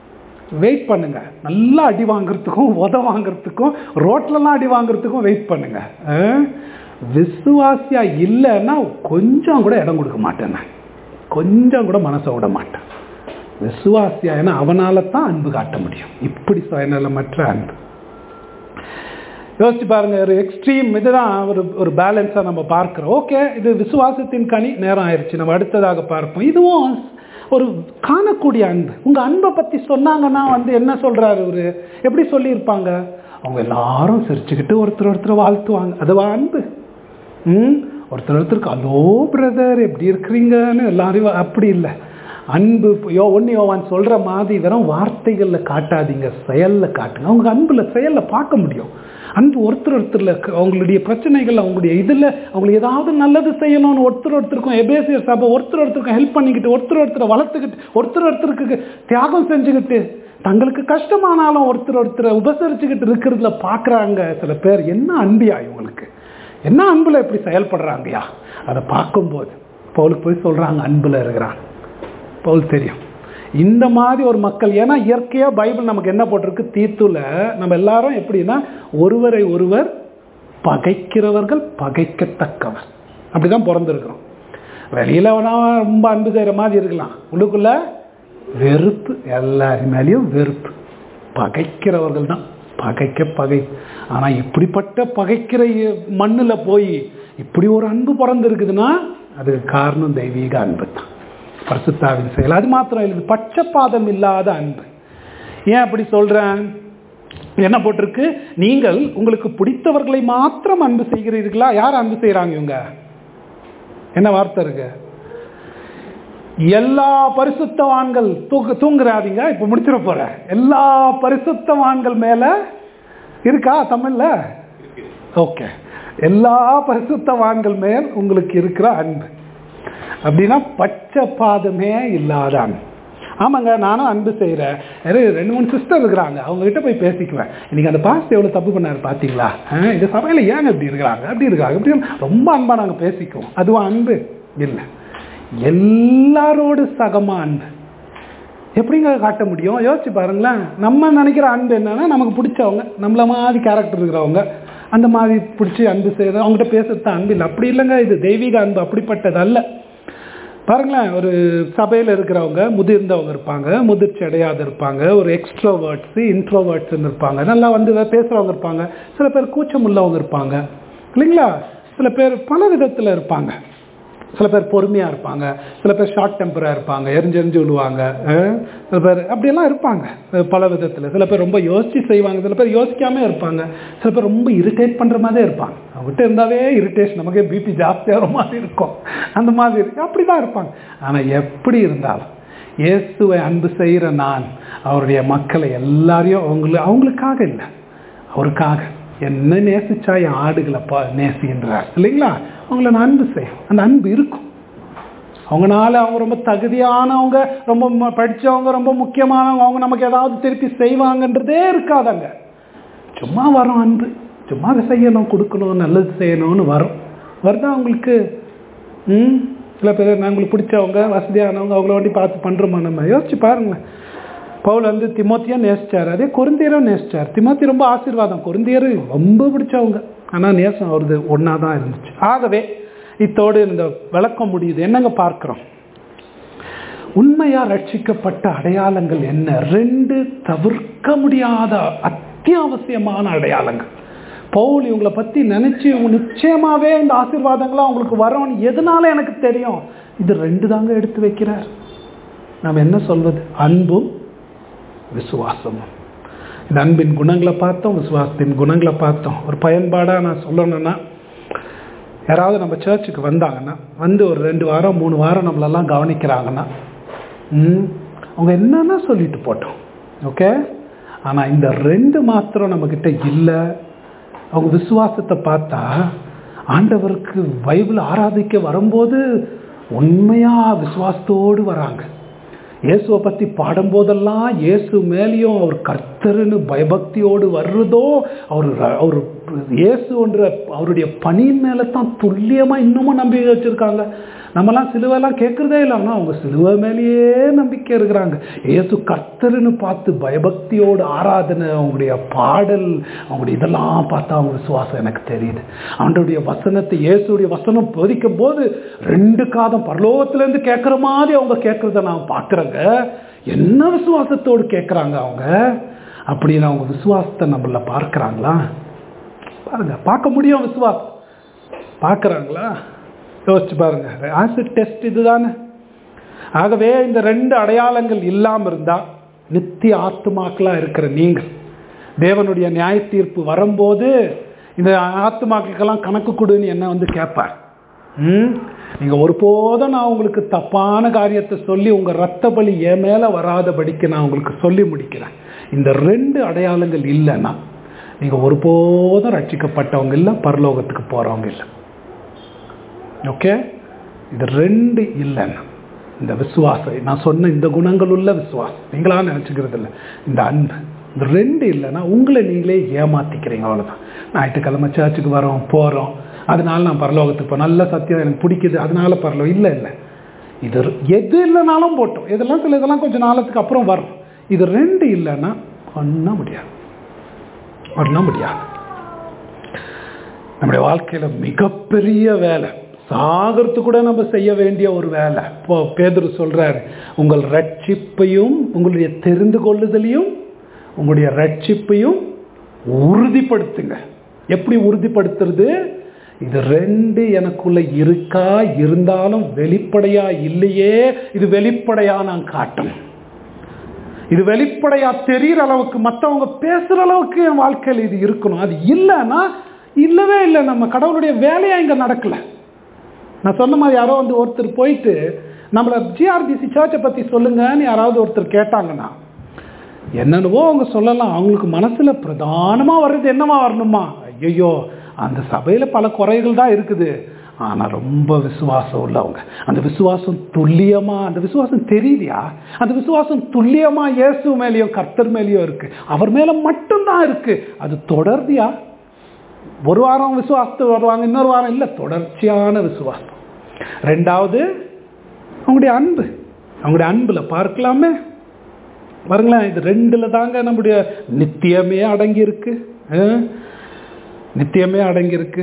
வெயிட் பண்ணுங்க நல்லா அடி வாங்குறதுக்கும் உத வாங்குறதுக்கும் ரோட்லலாம் அடி வாங்குறதுக்கும் வெயிட் பண்ணுங்க அஹ், விசுவாசியா இல்லைன்னா கொஞ்சம் கூட இடம் கொடுக்க மாட்டேன் நான் கொஞ்சம் கூட மனசை விட மாட்டேன் விசுவாசியா ஏன்னா அவனால தான் அன்பு காட்ட முடியும் இப்படி சுயநலமற்ற அன்பு யோசிச்சு பாருங்க ஒரு எக்ஸ்ட்ரீம் இதுதான் ஒரு ஒரு பேலன்ஸாக நம்ம பார்க்குறோம் ஓகே இது விசுவாசத்தின் கனி நேரம் ஆயிடுச்சு நம்ம அடுத்ததாக பார்ப்போம் இதுவும் ஒரு காணக்கூடிய அன்பு உங்கள் அன்பை பற்றி சொன்னாங்கன்னா வந்து என்ன சொல்கிறாரு ஒரு எப்படி சொல்லியிருப்பாங்க அவங்க எல்லாரும் சிரிச்சுக்கிட்டு ஒருத்தர் ஒருத்தர் வாழ்த்துவாங்க அதுவா அன்பு ம் ஒருத்தர் ஒருத்தருக்கு ஹலோ பிரதர் எப்படி இருக்கிறீங்கன்னு எல்லாரும் அப்படி இல்லை அன்பு யோ ஒன்று யோவான் சொல்கிற மாதிரி வெறும் வார்த்தைகளில் காட்டாதீங்க செயலில் காட்டுங்க அவங்க அன்பில் செயலில் பார்க்க முடியும் அன்பு ஒருத்தர் ஒருத்தரில் அவங்களுடைய பிரச்சனைகள் அவங்களுடைய இதில் அவங்களுக்கு ஏதாவது நல்லது செய்யணும்னு ஒருத்தர் ஒருத்தருக்கும் எபேசியர் சபை ஒருத்தர் ஒருத்தருக்கும் ஹெல்ப் பண்ணிக்கிட்டு ஒருத்தர் ஒருத்தரை வளர்த்துக்கிட்டு ஒருத்தர் ஒருத்தருக்கு தியாகம் செஞ்சுக்கிட்டு தங்களுக்கு கஷ்டமானாலும் ஒருத்தர் ஒருத்தரை உபசரிச்சுக்கிட்டு இருக்கிறதுல பார்க்குறாங்க சில பேர் என்ன அன்பியா இவங்களுக்கு என்ன அன்புல எப்படி செயல்படுறாங்கயா அதை பார்க்கும்போது பவுலுக்கு போய் சொல்றாங்க அன்புல இருக்கிறான் பவுல் தெரியும் இந்த மாதிரி ஒரு மக்கள் ஏன்னா இயற்கையா பைபிள் நமக்கு என்ன போட்டிருக்கு தீத்துல நம்ம எல்லாரும் எப்படின்னா ஒருவரை ஒருவர் பகைக்கிறவர்கள் பகைக்கத்தக்கவர் அப்படிதான் பிறந்திருக்கிறோம் வெளியில வேணா ரொம்ப அன்பு செய்யற மாதிரி இருக்கலாம் உள்ளுக்குள்ள வெறுப்பு எல்லாரும் மேலேயும் வெறுப்பு பகைக்கிறவர்கள் தான் பகைக்க பகை ஆனா இப்படிப்பட்ட பகைக்கிற மண்ணுல போய் இப்படி ஒரு அன்பு பிறந்திருக்குதுன்னா அதுக்கு காரணம் தெய்வீக அன்பு தான் பரிசுத்தாவின் செயல் அது மாத்திரம் இல்லை பட்சபாதம் இல்லாத அன்பு ஏன் அப்படி சொல்றேன் என்ன போட்டிருக்கு நீங்கள் உங்களுக்கு பிடித்தவர்களை மாத்திரம் அன்பு செய்கிறீர்களா யார் அன்பு செய்யறாங்க இவங்க என்ன வார்த்தை இருக்கு எல்லா பரிசுத்தவான்கள் தூக்க தூங்குறாதீங்க இப்ப முடிச்சிட போறேன் எல்லா பரிசுத்தவான்கள் மேல இருக்கா தமிழ்ல ஓகே எல்லா பரிசுத்தவான்கள் மேல் உங்களுக்கு இருக்கிற அன்பு அப்படின்னா பட்சபாதமே இல்லாத அன்பு ஆமாங்க நானும் அன்பு செய்கிறேன் ரெண்டு மூணு சிஸ்டர் இருக்கிறாங்க அவங்க கிட்ட போய் பேசிக்குவேன் இன்னைக்கு அந்த பாஸ்ட் எவ்வளோ தப்பு பண்ணாரு பார்த்தீங்களா ஆ, இந்த சபையில் ஏங்க இப்படி இருக்கிறாங்க அப்படி இருக்காங்க இப்படி ரொம்ப அன்பாக நாங்கள் பேசிக்குவோம் அதுவும் அன்பு இல்லை எல்லாரோடு சகமா அன்பு எப்படிங்க காட்ட முடியும் யோசிச்சு பாருங்களேன் நம்ம நினைக்கிற அன்பு என்னன்னா நமக்கு பிடிச்சவங்க நம்மள மாதிரி கேரக்டர் இருக்கிறவங்க அந்த மாதிரி பிடிச்சி அன்பு செய்யறது அவங்ககிட்ட பேசுறது அன்பு இல்லை அப்படி இல்லைங்க இது தெய்வீக அன்பு அப்படிப்பட்டது அல்ல பாருங்களேன் ஒரு சபையில் இருக்கிறவங்க முதிர்ந்தவங்க இருப்பாங்க முதிர்ச்சி அடையாத இருப்பாங்க ஒரு எக்ஸ்ட்ரோவேர்ட்ஸு இன்ட்ரோவேர்ட்ஸ்னு இருப்பாங்க நல்லா வந்து பேசுகிறவங்க இருப்பாங்க சில பேர் கூச்சம் உள்ளவங்க இருப்பாங்க இல்லைங்களா சில பேர் பல விதத்தில் இருப்பாங்க சில பேர் பொறுமையாக இருப்பாங்க சில பேர் ஷார்ட் டெம்பராக இருப்பாங்க எரிஞ்சு எரிஞ்சு விழுவாங்க அஹ் சில பேர் அப்படியெல்லாம் இருப்பாங்க அஹ் பல விதத்தில் சில பேர் ரொம்ப யோசிச்சு செய்வாங்க சில பேர் யோசிக்காம இருப்பாங்க சில பேர் ரொம்ப இரிட்டேட் பண்ணுற மாதிரியே இருப்பாங்க அவங்ககிட்ட இருந்தாவே இரிட்டேஷன் நமக்கே பிபி ஜாஸ்தியாகிற மாதிரி இருக்கும் அந்த மாதிரி இருக்கு அப்படி தான் இருப்பாங்க ஆனால் எப்படி இருந்தாலும் இயேசுவை அன்பு செய்கிற நான் அவருடைய மக்களை எல்லாரையும் அவங்கள அவங்களுக்காக இல்லை அவருக்காக என்ன நேசிச்சா என் ஆடுகளை பா நேசின்றார் இல்லைங்களா அவங்கள நான் அன்பு செய்யும் அந்த அன்பு இருக்கும் அவங்கனால அவங்க ரொம்ப தகுதியானவங்க ரொம்ப ம- படிச்சவங்க ரொம்ப முக்கியமானவங்க அவங்க நமக்கு ஏதாவது திருப்பி செய்வாங்கன்றதே இருக்காதங்க சும்மா வரும் அன்பு சும்மா அதை செய்யணும் கொடுக்கணும் நல்லது செய்யணும்னு வரும் வருதா அவங்களுக்கு ம் சில பேர் நான் உங்களுக்கு பிடிச்சவங்க வசதியானவங்க அவங்கள வண்டி பார்த்து பண்ணுறோமா நம்ம யோசிச்சு பாருங்களேன் பவுல் வந்து திமோத்தியா நேசிச்சார் அதே கொருந்தியரும் நேசிச்சார் திமோத்தி ரொம்ப ஆசீர்வாதம் கொருந்தியர் ரொம்ப பிடிச்சவங்க ஆனால் நேசம் அவரது ஒன்றா தான் இருந்துச்சு ஆகவே இத்தோடு இந்த விளக்கம் முடியுது என்னங்க பார்க்குறோம் உண்மையா ரட்சிக்கப்பட்ட அடையாளங்கள் என்ன ரெண்டு தவிர்க்க முடியாத அத்தியாவசியமான அடையாளங்கள் பவுல் இவங்களை பத்தி நினைச்சு இவங்க நிச்சயமாவே இந்த ஆசீர்வாதங்கள்லாம் அவங்களுக்கு வரும்னு எதனால எனக்கு தெரியும் இது ரெண்டு தாங்க எடுத்து வைக்கிறார் நாம் என்ன சொல்வது அன்பும் விசுவாசமும் இந்த அன்பின் குணங்களை பார்த்தோம் விசுவாசத்தின் குணங்களை பார்த்தோம் ஒரு பயன்பாடாக நான் சொல்லணும்னா யாராவது நம்ம சர்ச்சுக்கு வந்தாங்கன்னா வந்து ஒரு ரெண்டு வாரம் மூணு வாரம் நம்மளெல்லாம் கவனிக்கிறாங்கன்னா ம், அவங்க என்னென்ன சொல்லிட்டு போட்டோம் ஓகே ஆனால் இந்த ரெண்டு மாத்திரம் நம்மக்கிட்ட இல்லை அவங்க விசுவாசத்தை பார்த்தா ஆண்டவருக்கு பைபிள் ஆராதிக்க வரும்போது உண்மையா விசுவாசத்தோடு வராங்க இயேசுவை பற்றி பாடும்போதெல்லாம் இயேசு மேலேயும் அவர் கர்த்தருன்னு பயபக்தியோடு வர்றதோ அவர் ர- அவர் இயேசுன்ற அவருடைய பணியின் மேலே தான் துல்லியமாக இன்னமும் நம்பிக்கை வச்சுருக்காங்க நம்மலாம் சிலுவைலாம் கேட்குறதே இல்லை ஆனால் அவங்க சிலுவை மேலேயே நம்பிக்கை இருக்கிறாங்க ஏசு கர்த்தர்னு பார்த்து பயபக்தியோடு ஆராதனை அவங்களுடைய பாடல் அவங்களுடைய இதெல்லாம் பார்த்தா அவங்க விசுவாசம் எனக்கு தெரியுது அவனுடைய வசனத்தை இயேசுடைய வசனம் போதிக்கும் போது ரெண்டு காதம் பரலோகத்திலேருந்து கேட்குற மாதிரி அவங்க கேட்குறத நான் பார்க்குறேங்க என்ன விசுவாசத்தோடு கேட்குறாங்க அவங்க அப்படின்னு அவங்க விசுவாசத்தை நம்மள பார்க்குறாங்களா பாருங்க பார்க்க முடியும் விசுவாசம் பார்க்குறாங்களா யோசிச்சு பாருங்க ஆசிட் டெஸ்ட் இதுதானே ஆகவே இந்த ரெண்டு அடையாளங்கள் இல்லாமல் இருந்தால் நித்திய ஆத்துமாக்களாக இருக்கிற நீங்கள் தேவனுடைய நியாய தீர்ப்பு வரும்போது இந்த ஆத்துமாக்களுக்கெல்லாம் கணக்கு கொடுன்னு என்ன வந்து கேட்பார் ம் நீங்கள் ஒருபோதும் நான் உங்களுக்கு தப்பான காரியத்தை சொல்லி உங்கள் ரத்த பலி என் மேலே வராதபடிக்கு நான் உங்களுக்கு சொல்லி முடிக்கிறேன் இந்த ரெண்டு அடையாளங்கள் இல்லைன்னா நீங்கள் ஒருபோதும் ரட்சிக்கப்பட்டவங்க இல்லை பரலோகத்துக்கு போகிறவங்க இல்லை ஓகே இது ரெண்டு இல்லைன்னா இந்த விசுவாசம் நான் சொன்ன இந்த குணங்கள் உள்ள விசுவாசம் நீங்களா நினச்சிக்கிறது இல்லை இந்த அன்பு இந்த ரெண்டு இல்லைன்னா உங்களை நீங்களே ஏமாத்திக்கிறீங்க அவ்வளோதான் ஞாயிற்றுக்கிழமை சர்ச்சுக்கு வரோம் போகிறோம் அதனால நான் பரலோகத்துக்கு போ நல்ல சத்தியம் எனக்கு பிடிக்குது அதனால பரலோகம் இல்லை இல்லை இது எது இல்லைனாலும் போட்டோம் இதெல்லாம் சில இதெல்லாம் கொஞ்சம் நாளத்துக்கு அப்புறம் வரும் இது ரெண்டு இல்லைன்னா பண்ண முடியாது பண்ண முடியாது நம்முடைய வாழ்க்கையில் மிகப்பெரிய வேலை சாகிறது கூட நம்ம செய்ய வேண்டிய ஒரு வேலை இப்போ பேதர் சொல்றாரு உங்கள் ரட்சிப்பையும் உங்களுடைய தெரிந்து கொள்ளுதலையும் உங்களுடைய ரட்சிப்பையும் உறுதிப்படுத்துங்க எப்படி உறுதிப்படுத்துறது இது ரெண்டு எனக்குள்ள இருக்கா இருந்தாலும் வெளிப்படையா இல்லையே இது வெளிப்படையா நான் காட்டணும் இது வெளிப்படையா தெரிகிற அளவுக்கு மற்றவங்க பேசுற அளவுக்கு என் வாழ்க்கையில் இது இருக்கணும் அது இல்லைன்னா இல்லவே இல்லை நம்ம கடவுளுடைய வேலையா இங்க நடக்கல நான் சொன்ன மாதிரி யாரோ வந்து ஒருத்தர் போயிட்டு நம்மளை ஜிஆர்பிசி சர்ச்சை பற்றி சொல்லுங்கன்னு யாராவது ஒருத்தர் கேட்டாங்கன்னா என்னென்னவோ அவங்க சொல்லலாம் அவங்களுக்கு மனசில் பிரதானமாக வர்றது என்னவா வரணுமா ஐயோ அந்த சபையில் பல குறைகள் தான் இருக்குது ஆனால் ரொம்ப விசுவாசம் உள்ளவங்க அந்த விசுவாசம் துல்லியமாக அந்த விசுவாசம் தெரியுதியா அந்த விசுவாசம் துல்லியமாக இயேசு மேலேயும் கர்த்தர் மேலேயும் இருக்குது அவர் மேலே மட்டும்தான் இருக்குது அது தொடர்தியா ஒரு வாரம் விசுவாசத்து வருவாங்க இன்னொரு வாரம் இல்லை தொடர்ச்சியான விசுவாசம் ரெண்டாவது அவங்களுடைய அன்பு அவங்களுடைய அன்பில் பார்க்கலாமே பாருங்களேன் இது ரெண்டில் தாங்க நம்முடைய நித்தியமே அடங்கி இருக்கு நித்தியமே அடங்கி இருக்கு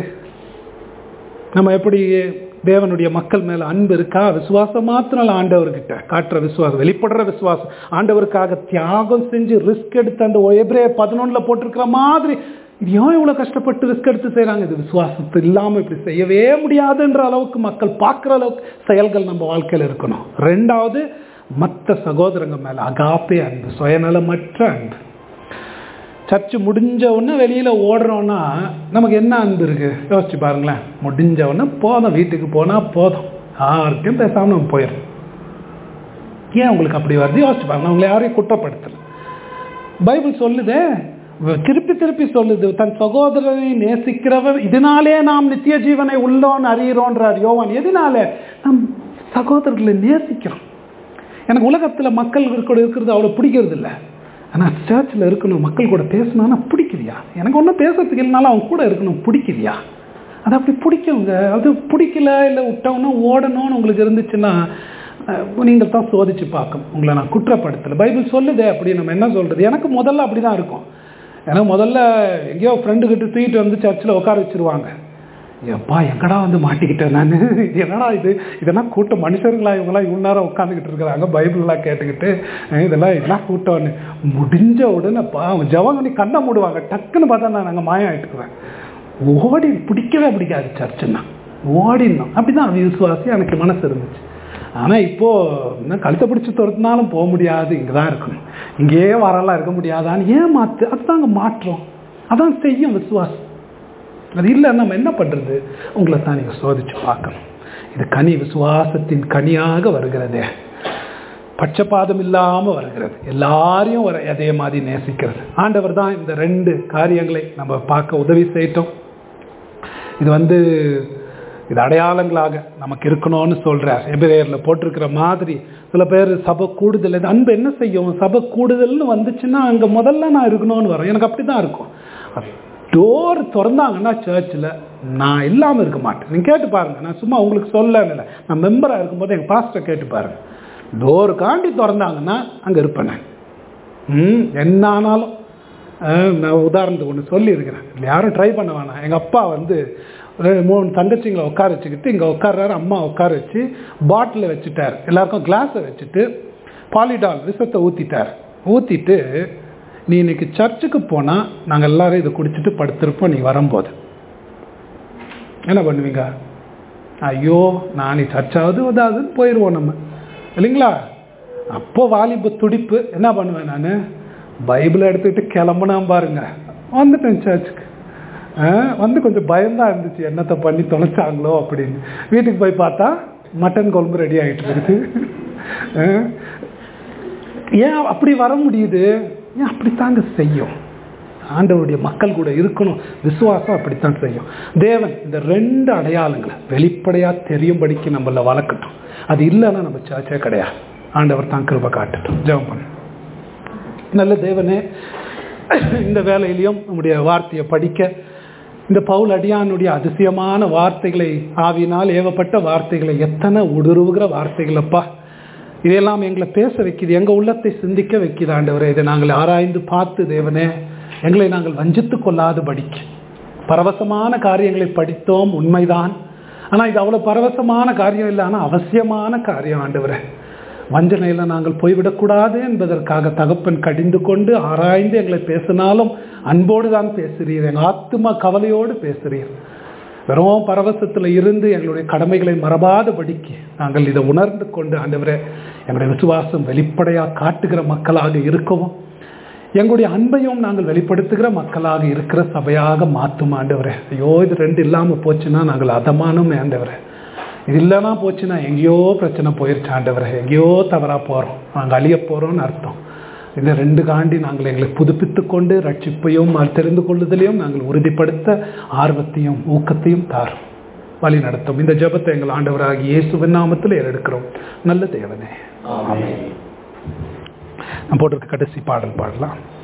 நம்ம எப்படி தேவனுடைய மக்கள் மேல அன்பு இருக்கா விசுவாசம் மாத்திரம் ஆண்டவர்கிட்ட காட்டுற விசுவாசம் வெளிப்படுற விசுவாசம் ஆண்டவருக்காக தியாகம் செஞ்சு ரிஸ்க் எடுத்து அந்த எப்ரே பதினொன்னுல போட்டிருக்கிற மாதிரி இது ஏன் இவ்வளோ கஷ்டப்பட்டு ரிஸ்க் எடுத்து செய்கிறாங்க இது விசுவாசத்து இல்லாமல் இப்படி செய்யவே முடியாதுன்ற அளவுக்கு மக்கள் பார்க்குற அளவுக்கு செயல்கள் நம்ம வாழ்க்கையில் இருக்கணும் ரெண்டாவது மற்ற சகோதரங்க மேலே அகாப்பே அன்பு சுயநலமற்ற அன்பு சர்ச்சு முடிஞ்ச உடனே வெளியில் ஓடுறோன்னா நமக்கு என்ன அன்பு இருக்குது யோசிச்சு பாருங்களேன் முடிஞ்ச உடனே போதும் வீட்டுக்கு போனால் போதும் யார்கிட்டையும் பேசாமல் நம்ம போயிடும் ஏன் உங்களுக்கு அப்படி வருது யோசிச்சு பாருங்க உங்களை யாரையும் குற்றப்படுத்தலை பைபிள் சொல்லுதே திருப்பி திருப்பி சொல்லுது தன் சகோதரனை நேசிக்கிறவர் இதனாலே நாம் நித்திய ஜீவனை உள்ளோன்னு அறிகிறோன்றார் யோவான் எதனால நம் சகோதரர்களை நேசிக்கிறோம் எனக்கு உலகத்தில் மக்கள் கூட இருக்கிறது அவ்வளோ பிடிக்கிறது இல்லை ஆனால் சர்ச்சில் இருக்கணும் மக்கள் கூட பேசணும்னா பிடிக்குதியா எனக்கு ஒன்றும் பேசுறதுக்கு இல்லைனாலும் அவங்க கூட இருக்கணும் பிடிக்குதியா அது அப்படி பிடிக்குங்க அது பிடிக்கல இல்லை விட்டோம்னா ஓடணும்னு உங்களுக்கு இருந்துச்சுன்னா நீங்கள் தான் சோதிச்சு பார்க்கணும் உங்களை நான் குற்றப்படுத்தலை பைபிள் சொல்லுதே அப்படி நம்ம என்ன சொல்கிறது எனக்கு முதல்ல அப்படி தான் இருக்கும் எனக்கு முதல்ல எங்கேயோ ஃப்ரெண்டு கிட்ட தூக்கிட்டு வந்து சர்ச்சில் உட்கார வச்சுருவாங்க எப்பா எங்கடா வந்து மாட்டிக்கிட்டேன் நான் இது என்னடா இது இதெல்லாம் கூட்டம் மனுஷர்களா இவங்களாம் இவ்வளோ நேரம் உட்காந்துக்கிட்டு இருக்கிறாங்க பைபிள்லாம் கேட்டுக்கிட்டு இதெல்லாம் இதெல்லாம் கூட்டம்னு முடிஞ்ச உடனேப்பா அவங்க ஜவம் பண்ணி கண்ணை மூடுவாங்க டக்குன்னு பார்த்தா நான் நாங்கள் மாயம் ஆகிட்டுக்குவேன் ஓடி பிடிக்கவே பிடிக்காது சர்ச்சுன்னா ஓடினோம் அப்படி தான் விசுவாசி எனக்கு மனசு இருந்துச்சு ஆனால் இப்போது இன்னும் கழுத்தை பிடிச்சி துரத்துனாலும் போக முடியாது இங்கே தான் இருக்கணும் இங்கேயே வரலாம் இருக்க முடியாதான்னு ஏன் மாற்று அதுதாங்க மாற்றம் அதான் செய்யும் விசுவாசம் அது இல்லை நம்ம என்ன பண்ணுறது உங்களை தான் நீங்கள் சோதிச்சு பார்க்கணும் இது கனி விசுவாசத்தின் கனியாக வருகிறதே பட்சபாதம் இல்லாமல் வருகிறது எல்லாரையும் வர அதே மாதிரி நேசிக்கிறது ஆண்டவர் தான் இந்த ரெண்டு காரியங்களை நம்ம பார்க்க உதவி செய்யட்டும் இது வந்து இது அடையாளங்களாக நமக்கு இருக்கணும்னு சொல்கிறார் எபிரேயரில் போட்டிருக்கிற மாதிரி சில பேர் சபை கூடுதல் இது அன்பு என்ன செய்யும் சபை கூடுதல்னு வந்துச்சுன்னா அங்கே முதல்ல நான் இருக்கணும்னு வரும் எனக்கு அப்படி தான் இருக்கும் டோர் திறந்தாங்கன்னா சர்ச்சில் நான் இல்லாமல் இருக்க மாட்டேன் நீங்கள் கேட்டு பாருங்க நான் சும்மா உங்களுக்கு சொல்லல நான் மெம்பராக இருக்கும்போது எங்கள் பாஸ்டர் கேட்டு பாருங்க டோர் காண்டி திறந்தாங்கன்னா அங்கே இருப்பேன் நான் ம் என்ன ஆனாலும் அஹ், நான் உதாரணத்துக்கு ஒன்று சொல்லியிருக்கிறேன் இல்லை யாரும் ட்ரை பண்ண வேணாம் எங்கள் அப்பா வந்து ரெண்டு மூணு தங்கச்சிங்களை உட்கார வச்சுக்கிட்டு இங்கே உட்கார்றாரு அம்மா உட்கார வச்சு பாட்டில் வச்சுட்டார் எல்லாருக்கும் கிளாஸை வச்சுட்டு பாலிடால் விஷத்தை ஊற்றிட்டார் ஊற்றிட்டு நீ இன்னைக்கு சர்ச்சுக்கு போனால் நாங்கள் எல்லாரும் இதை குடிச்சிட்டு படுத்திருப்போம் நீ வரும்போது என்ன பண்ணுவீங்க ஐயோ நான் நீ சர்ச்சாவது உதாதுன்னு போயிடுவோம் நம்ம இல்லைங்களா அப்போ வாலிப துடிப்பு என்ன பண்ணுவேன் நான் பைபிளை எடுத்துக்கிட்டு கிளம்புனா பாருங்க வந்துட்டேன் சர்ச்சுக்கு ஆ, வந்து கொஞ்சம் பயம்தான் இருந்துச்சு என்னத்தை பண்ணி தொலைச்சாங்களோ அப்படின்னு வீட்டுக்கு போய் பார்த்தா மட்டன் குழம்பு ரெடி ஆகிட்டு இருக்குது ஆ, ஏன் அப்படி வர முடியுது ஏன் அப்படித்தாங்க செய்யும் ஆண்டவருடைய மக்கள் கூட இருக்கணும் விசுவாசம் அப்படித்தான் செய்யும் தேவன் இந்த ரெண்டு அடையாளங்களை வெளிப்படையா தெரியும்படிக்கு நம்மள வளர்க்கட்டும் அது இல்லைன்னா நம்ம சர்ச்சே கிடையாது ஆண்டவர் தான் கிருபை காட்டட்டும் ஜெபம் பண்ணு நல்ல தேவனே இந்த வேலையிலையும் நம்முடைய வார்த்தையை படிக்க இந்த பவுல் அடியானுடைய அதிசயமான வார்த்தைகளை ஆவியினால் ஏவப்பட்ட வார்த்தைகளை எத்தனை உடுருவுகிற வார்த்தைகளப்பா இதெல்லாம் எங்களை பேச வைக்குது எங்கள் உள்ளத்தை சிந்திக்க வைக்குது ஆண்டவரே இதை நாங்கள் ஆராய்ந்து பார்த்து தேவனே எங்களை நாங்கள் வஞ்சித்து கொள்ளாதபடிக்கு பரவசமான காரியங்களை படித்தோம் உண்மைதான் ஆனால் இது அவ்வளோ பரவசமான காரியம் இல்லை ஆனால் அவசியமான காரியம் ஆண்டவரே வஞ்சனையில் நாங்கள் போய்விடக்கூடாது என்பதற்காக தகப்பன் கடிந்து கொண்டு ஆராய்ந்து எங்களை பேசினாலும் அன்போடு தான் பேசுகிறீர் எங்கள் ஆத்துமா கவலையோடு பேசுகிறீர் வெறும் பரவசத்தில் இருந்து எங்களுடைய கடமைகளை மறவாதபடிக்கு நாங்கள் இதை உணர்ந்து கொண்டு ஆண்டவரே எங்களுடைய விசுவாசம் வெளிப்படையாக காட்டுகிற மக்களாக இருக்கவும் எங்களுடைய அன்பையும் நாங்கள் வெளிப்படுத்துகிற மக்களாக இருக்கிற சபையாக மாற்றும் ஆண்டவரே ஐயோ இது ரெண்டு இல்லாமல் போச்சுன்னா நாங்கள் அதமானம் ஆண்டவரே இது இல்லைன்னா போச்சுன்னா எங்கேயோ பிரச்சனை போயிருச்சு ஆண்டவரே எங்கேயோ தவறாக போகிறோம் நாங்கள் அழிய போகிறோம்னு அர்த்தம் இந்த ரெண்டு காண்டி நாங்கள் எங்களை புதுப்பித்து கொண்டு ரட்சிப்பையும் தெரிந்து கொள்ளுதலையும் நாங்கள் உறுதிப்படுத்த ஆர்வத்தையும் ஊக்கத்தையும் தாரும் வழி நடத்தும் இந்த ஜெபத்தை எங்கள் ஆண்டவராகிய இயேசுவின் நாமத்தில் ஏறெடுக்கிறோம் நல்ல தேவனே ஆமென். நான் போட்டிருக்க கடைசி பாடல் பாடலாம்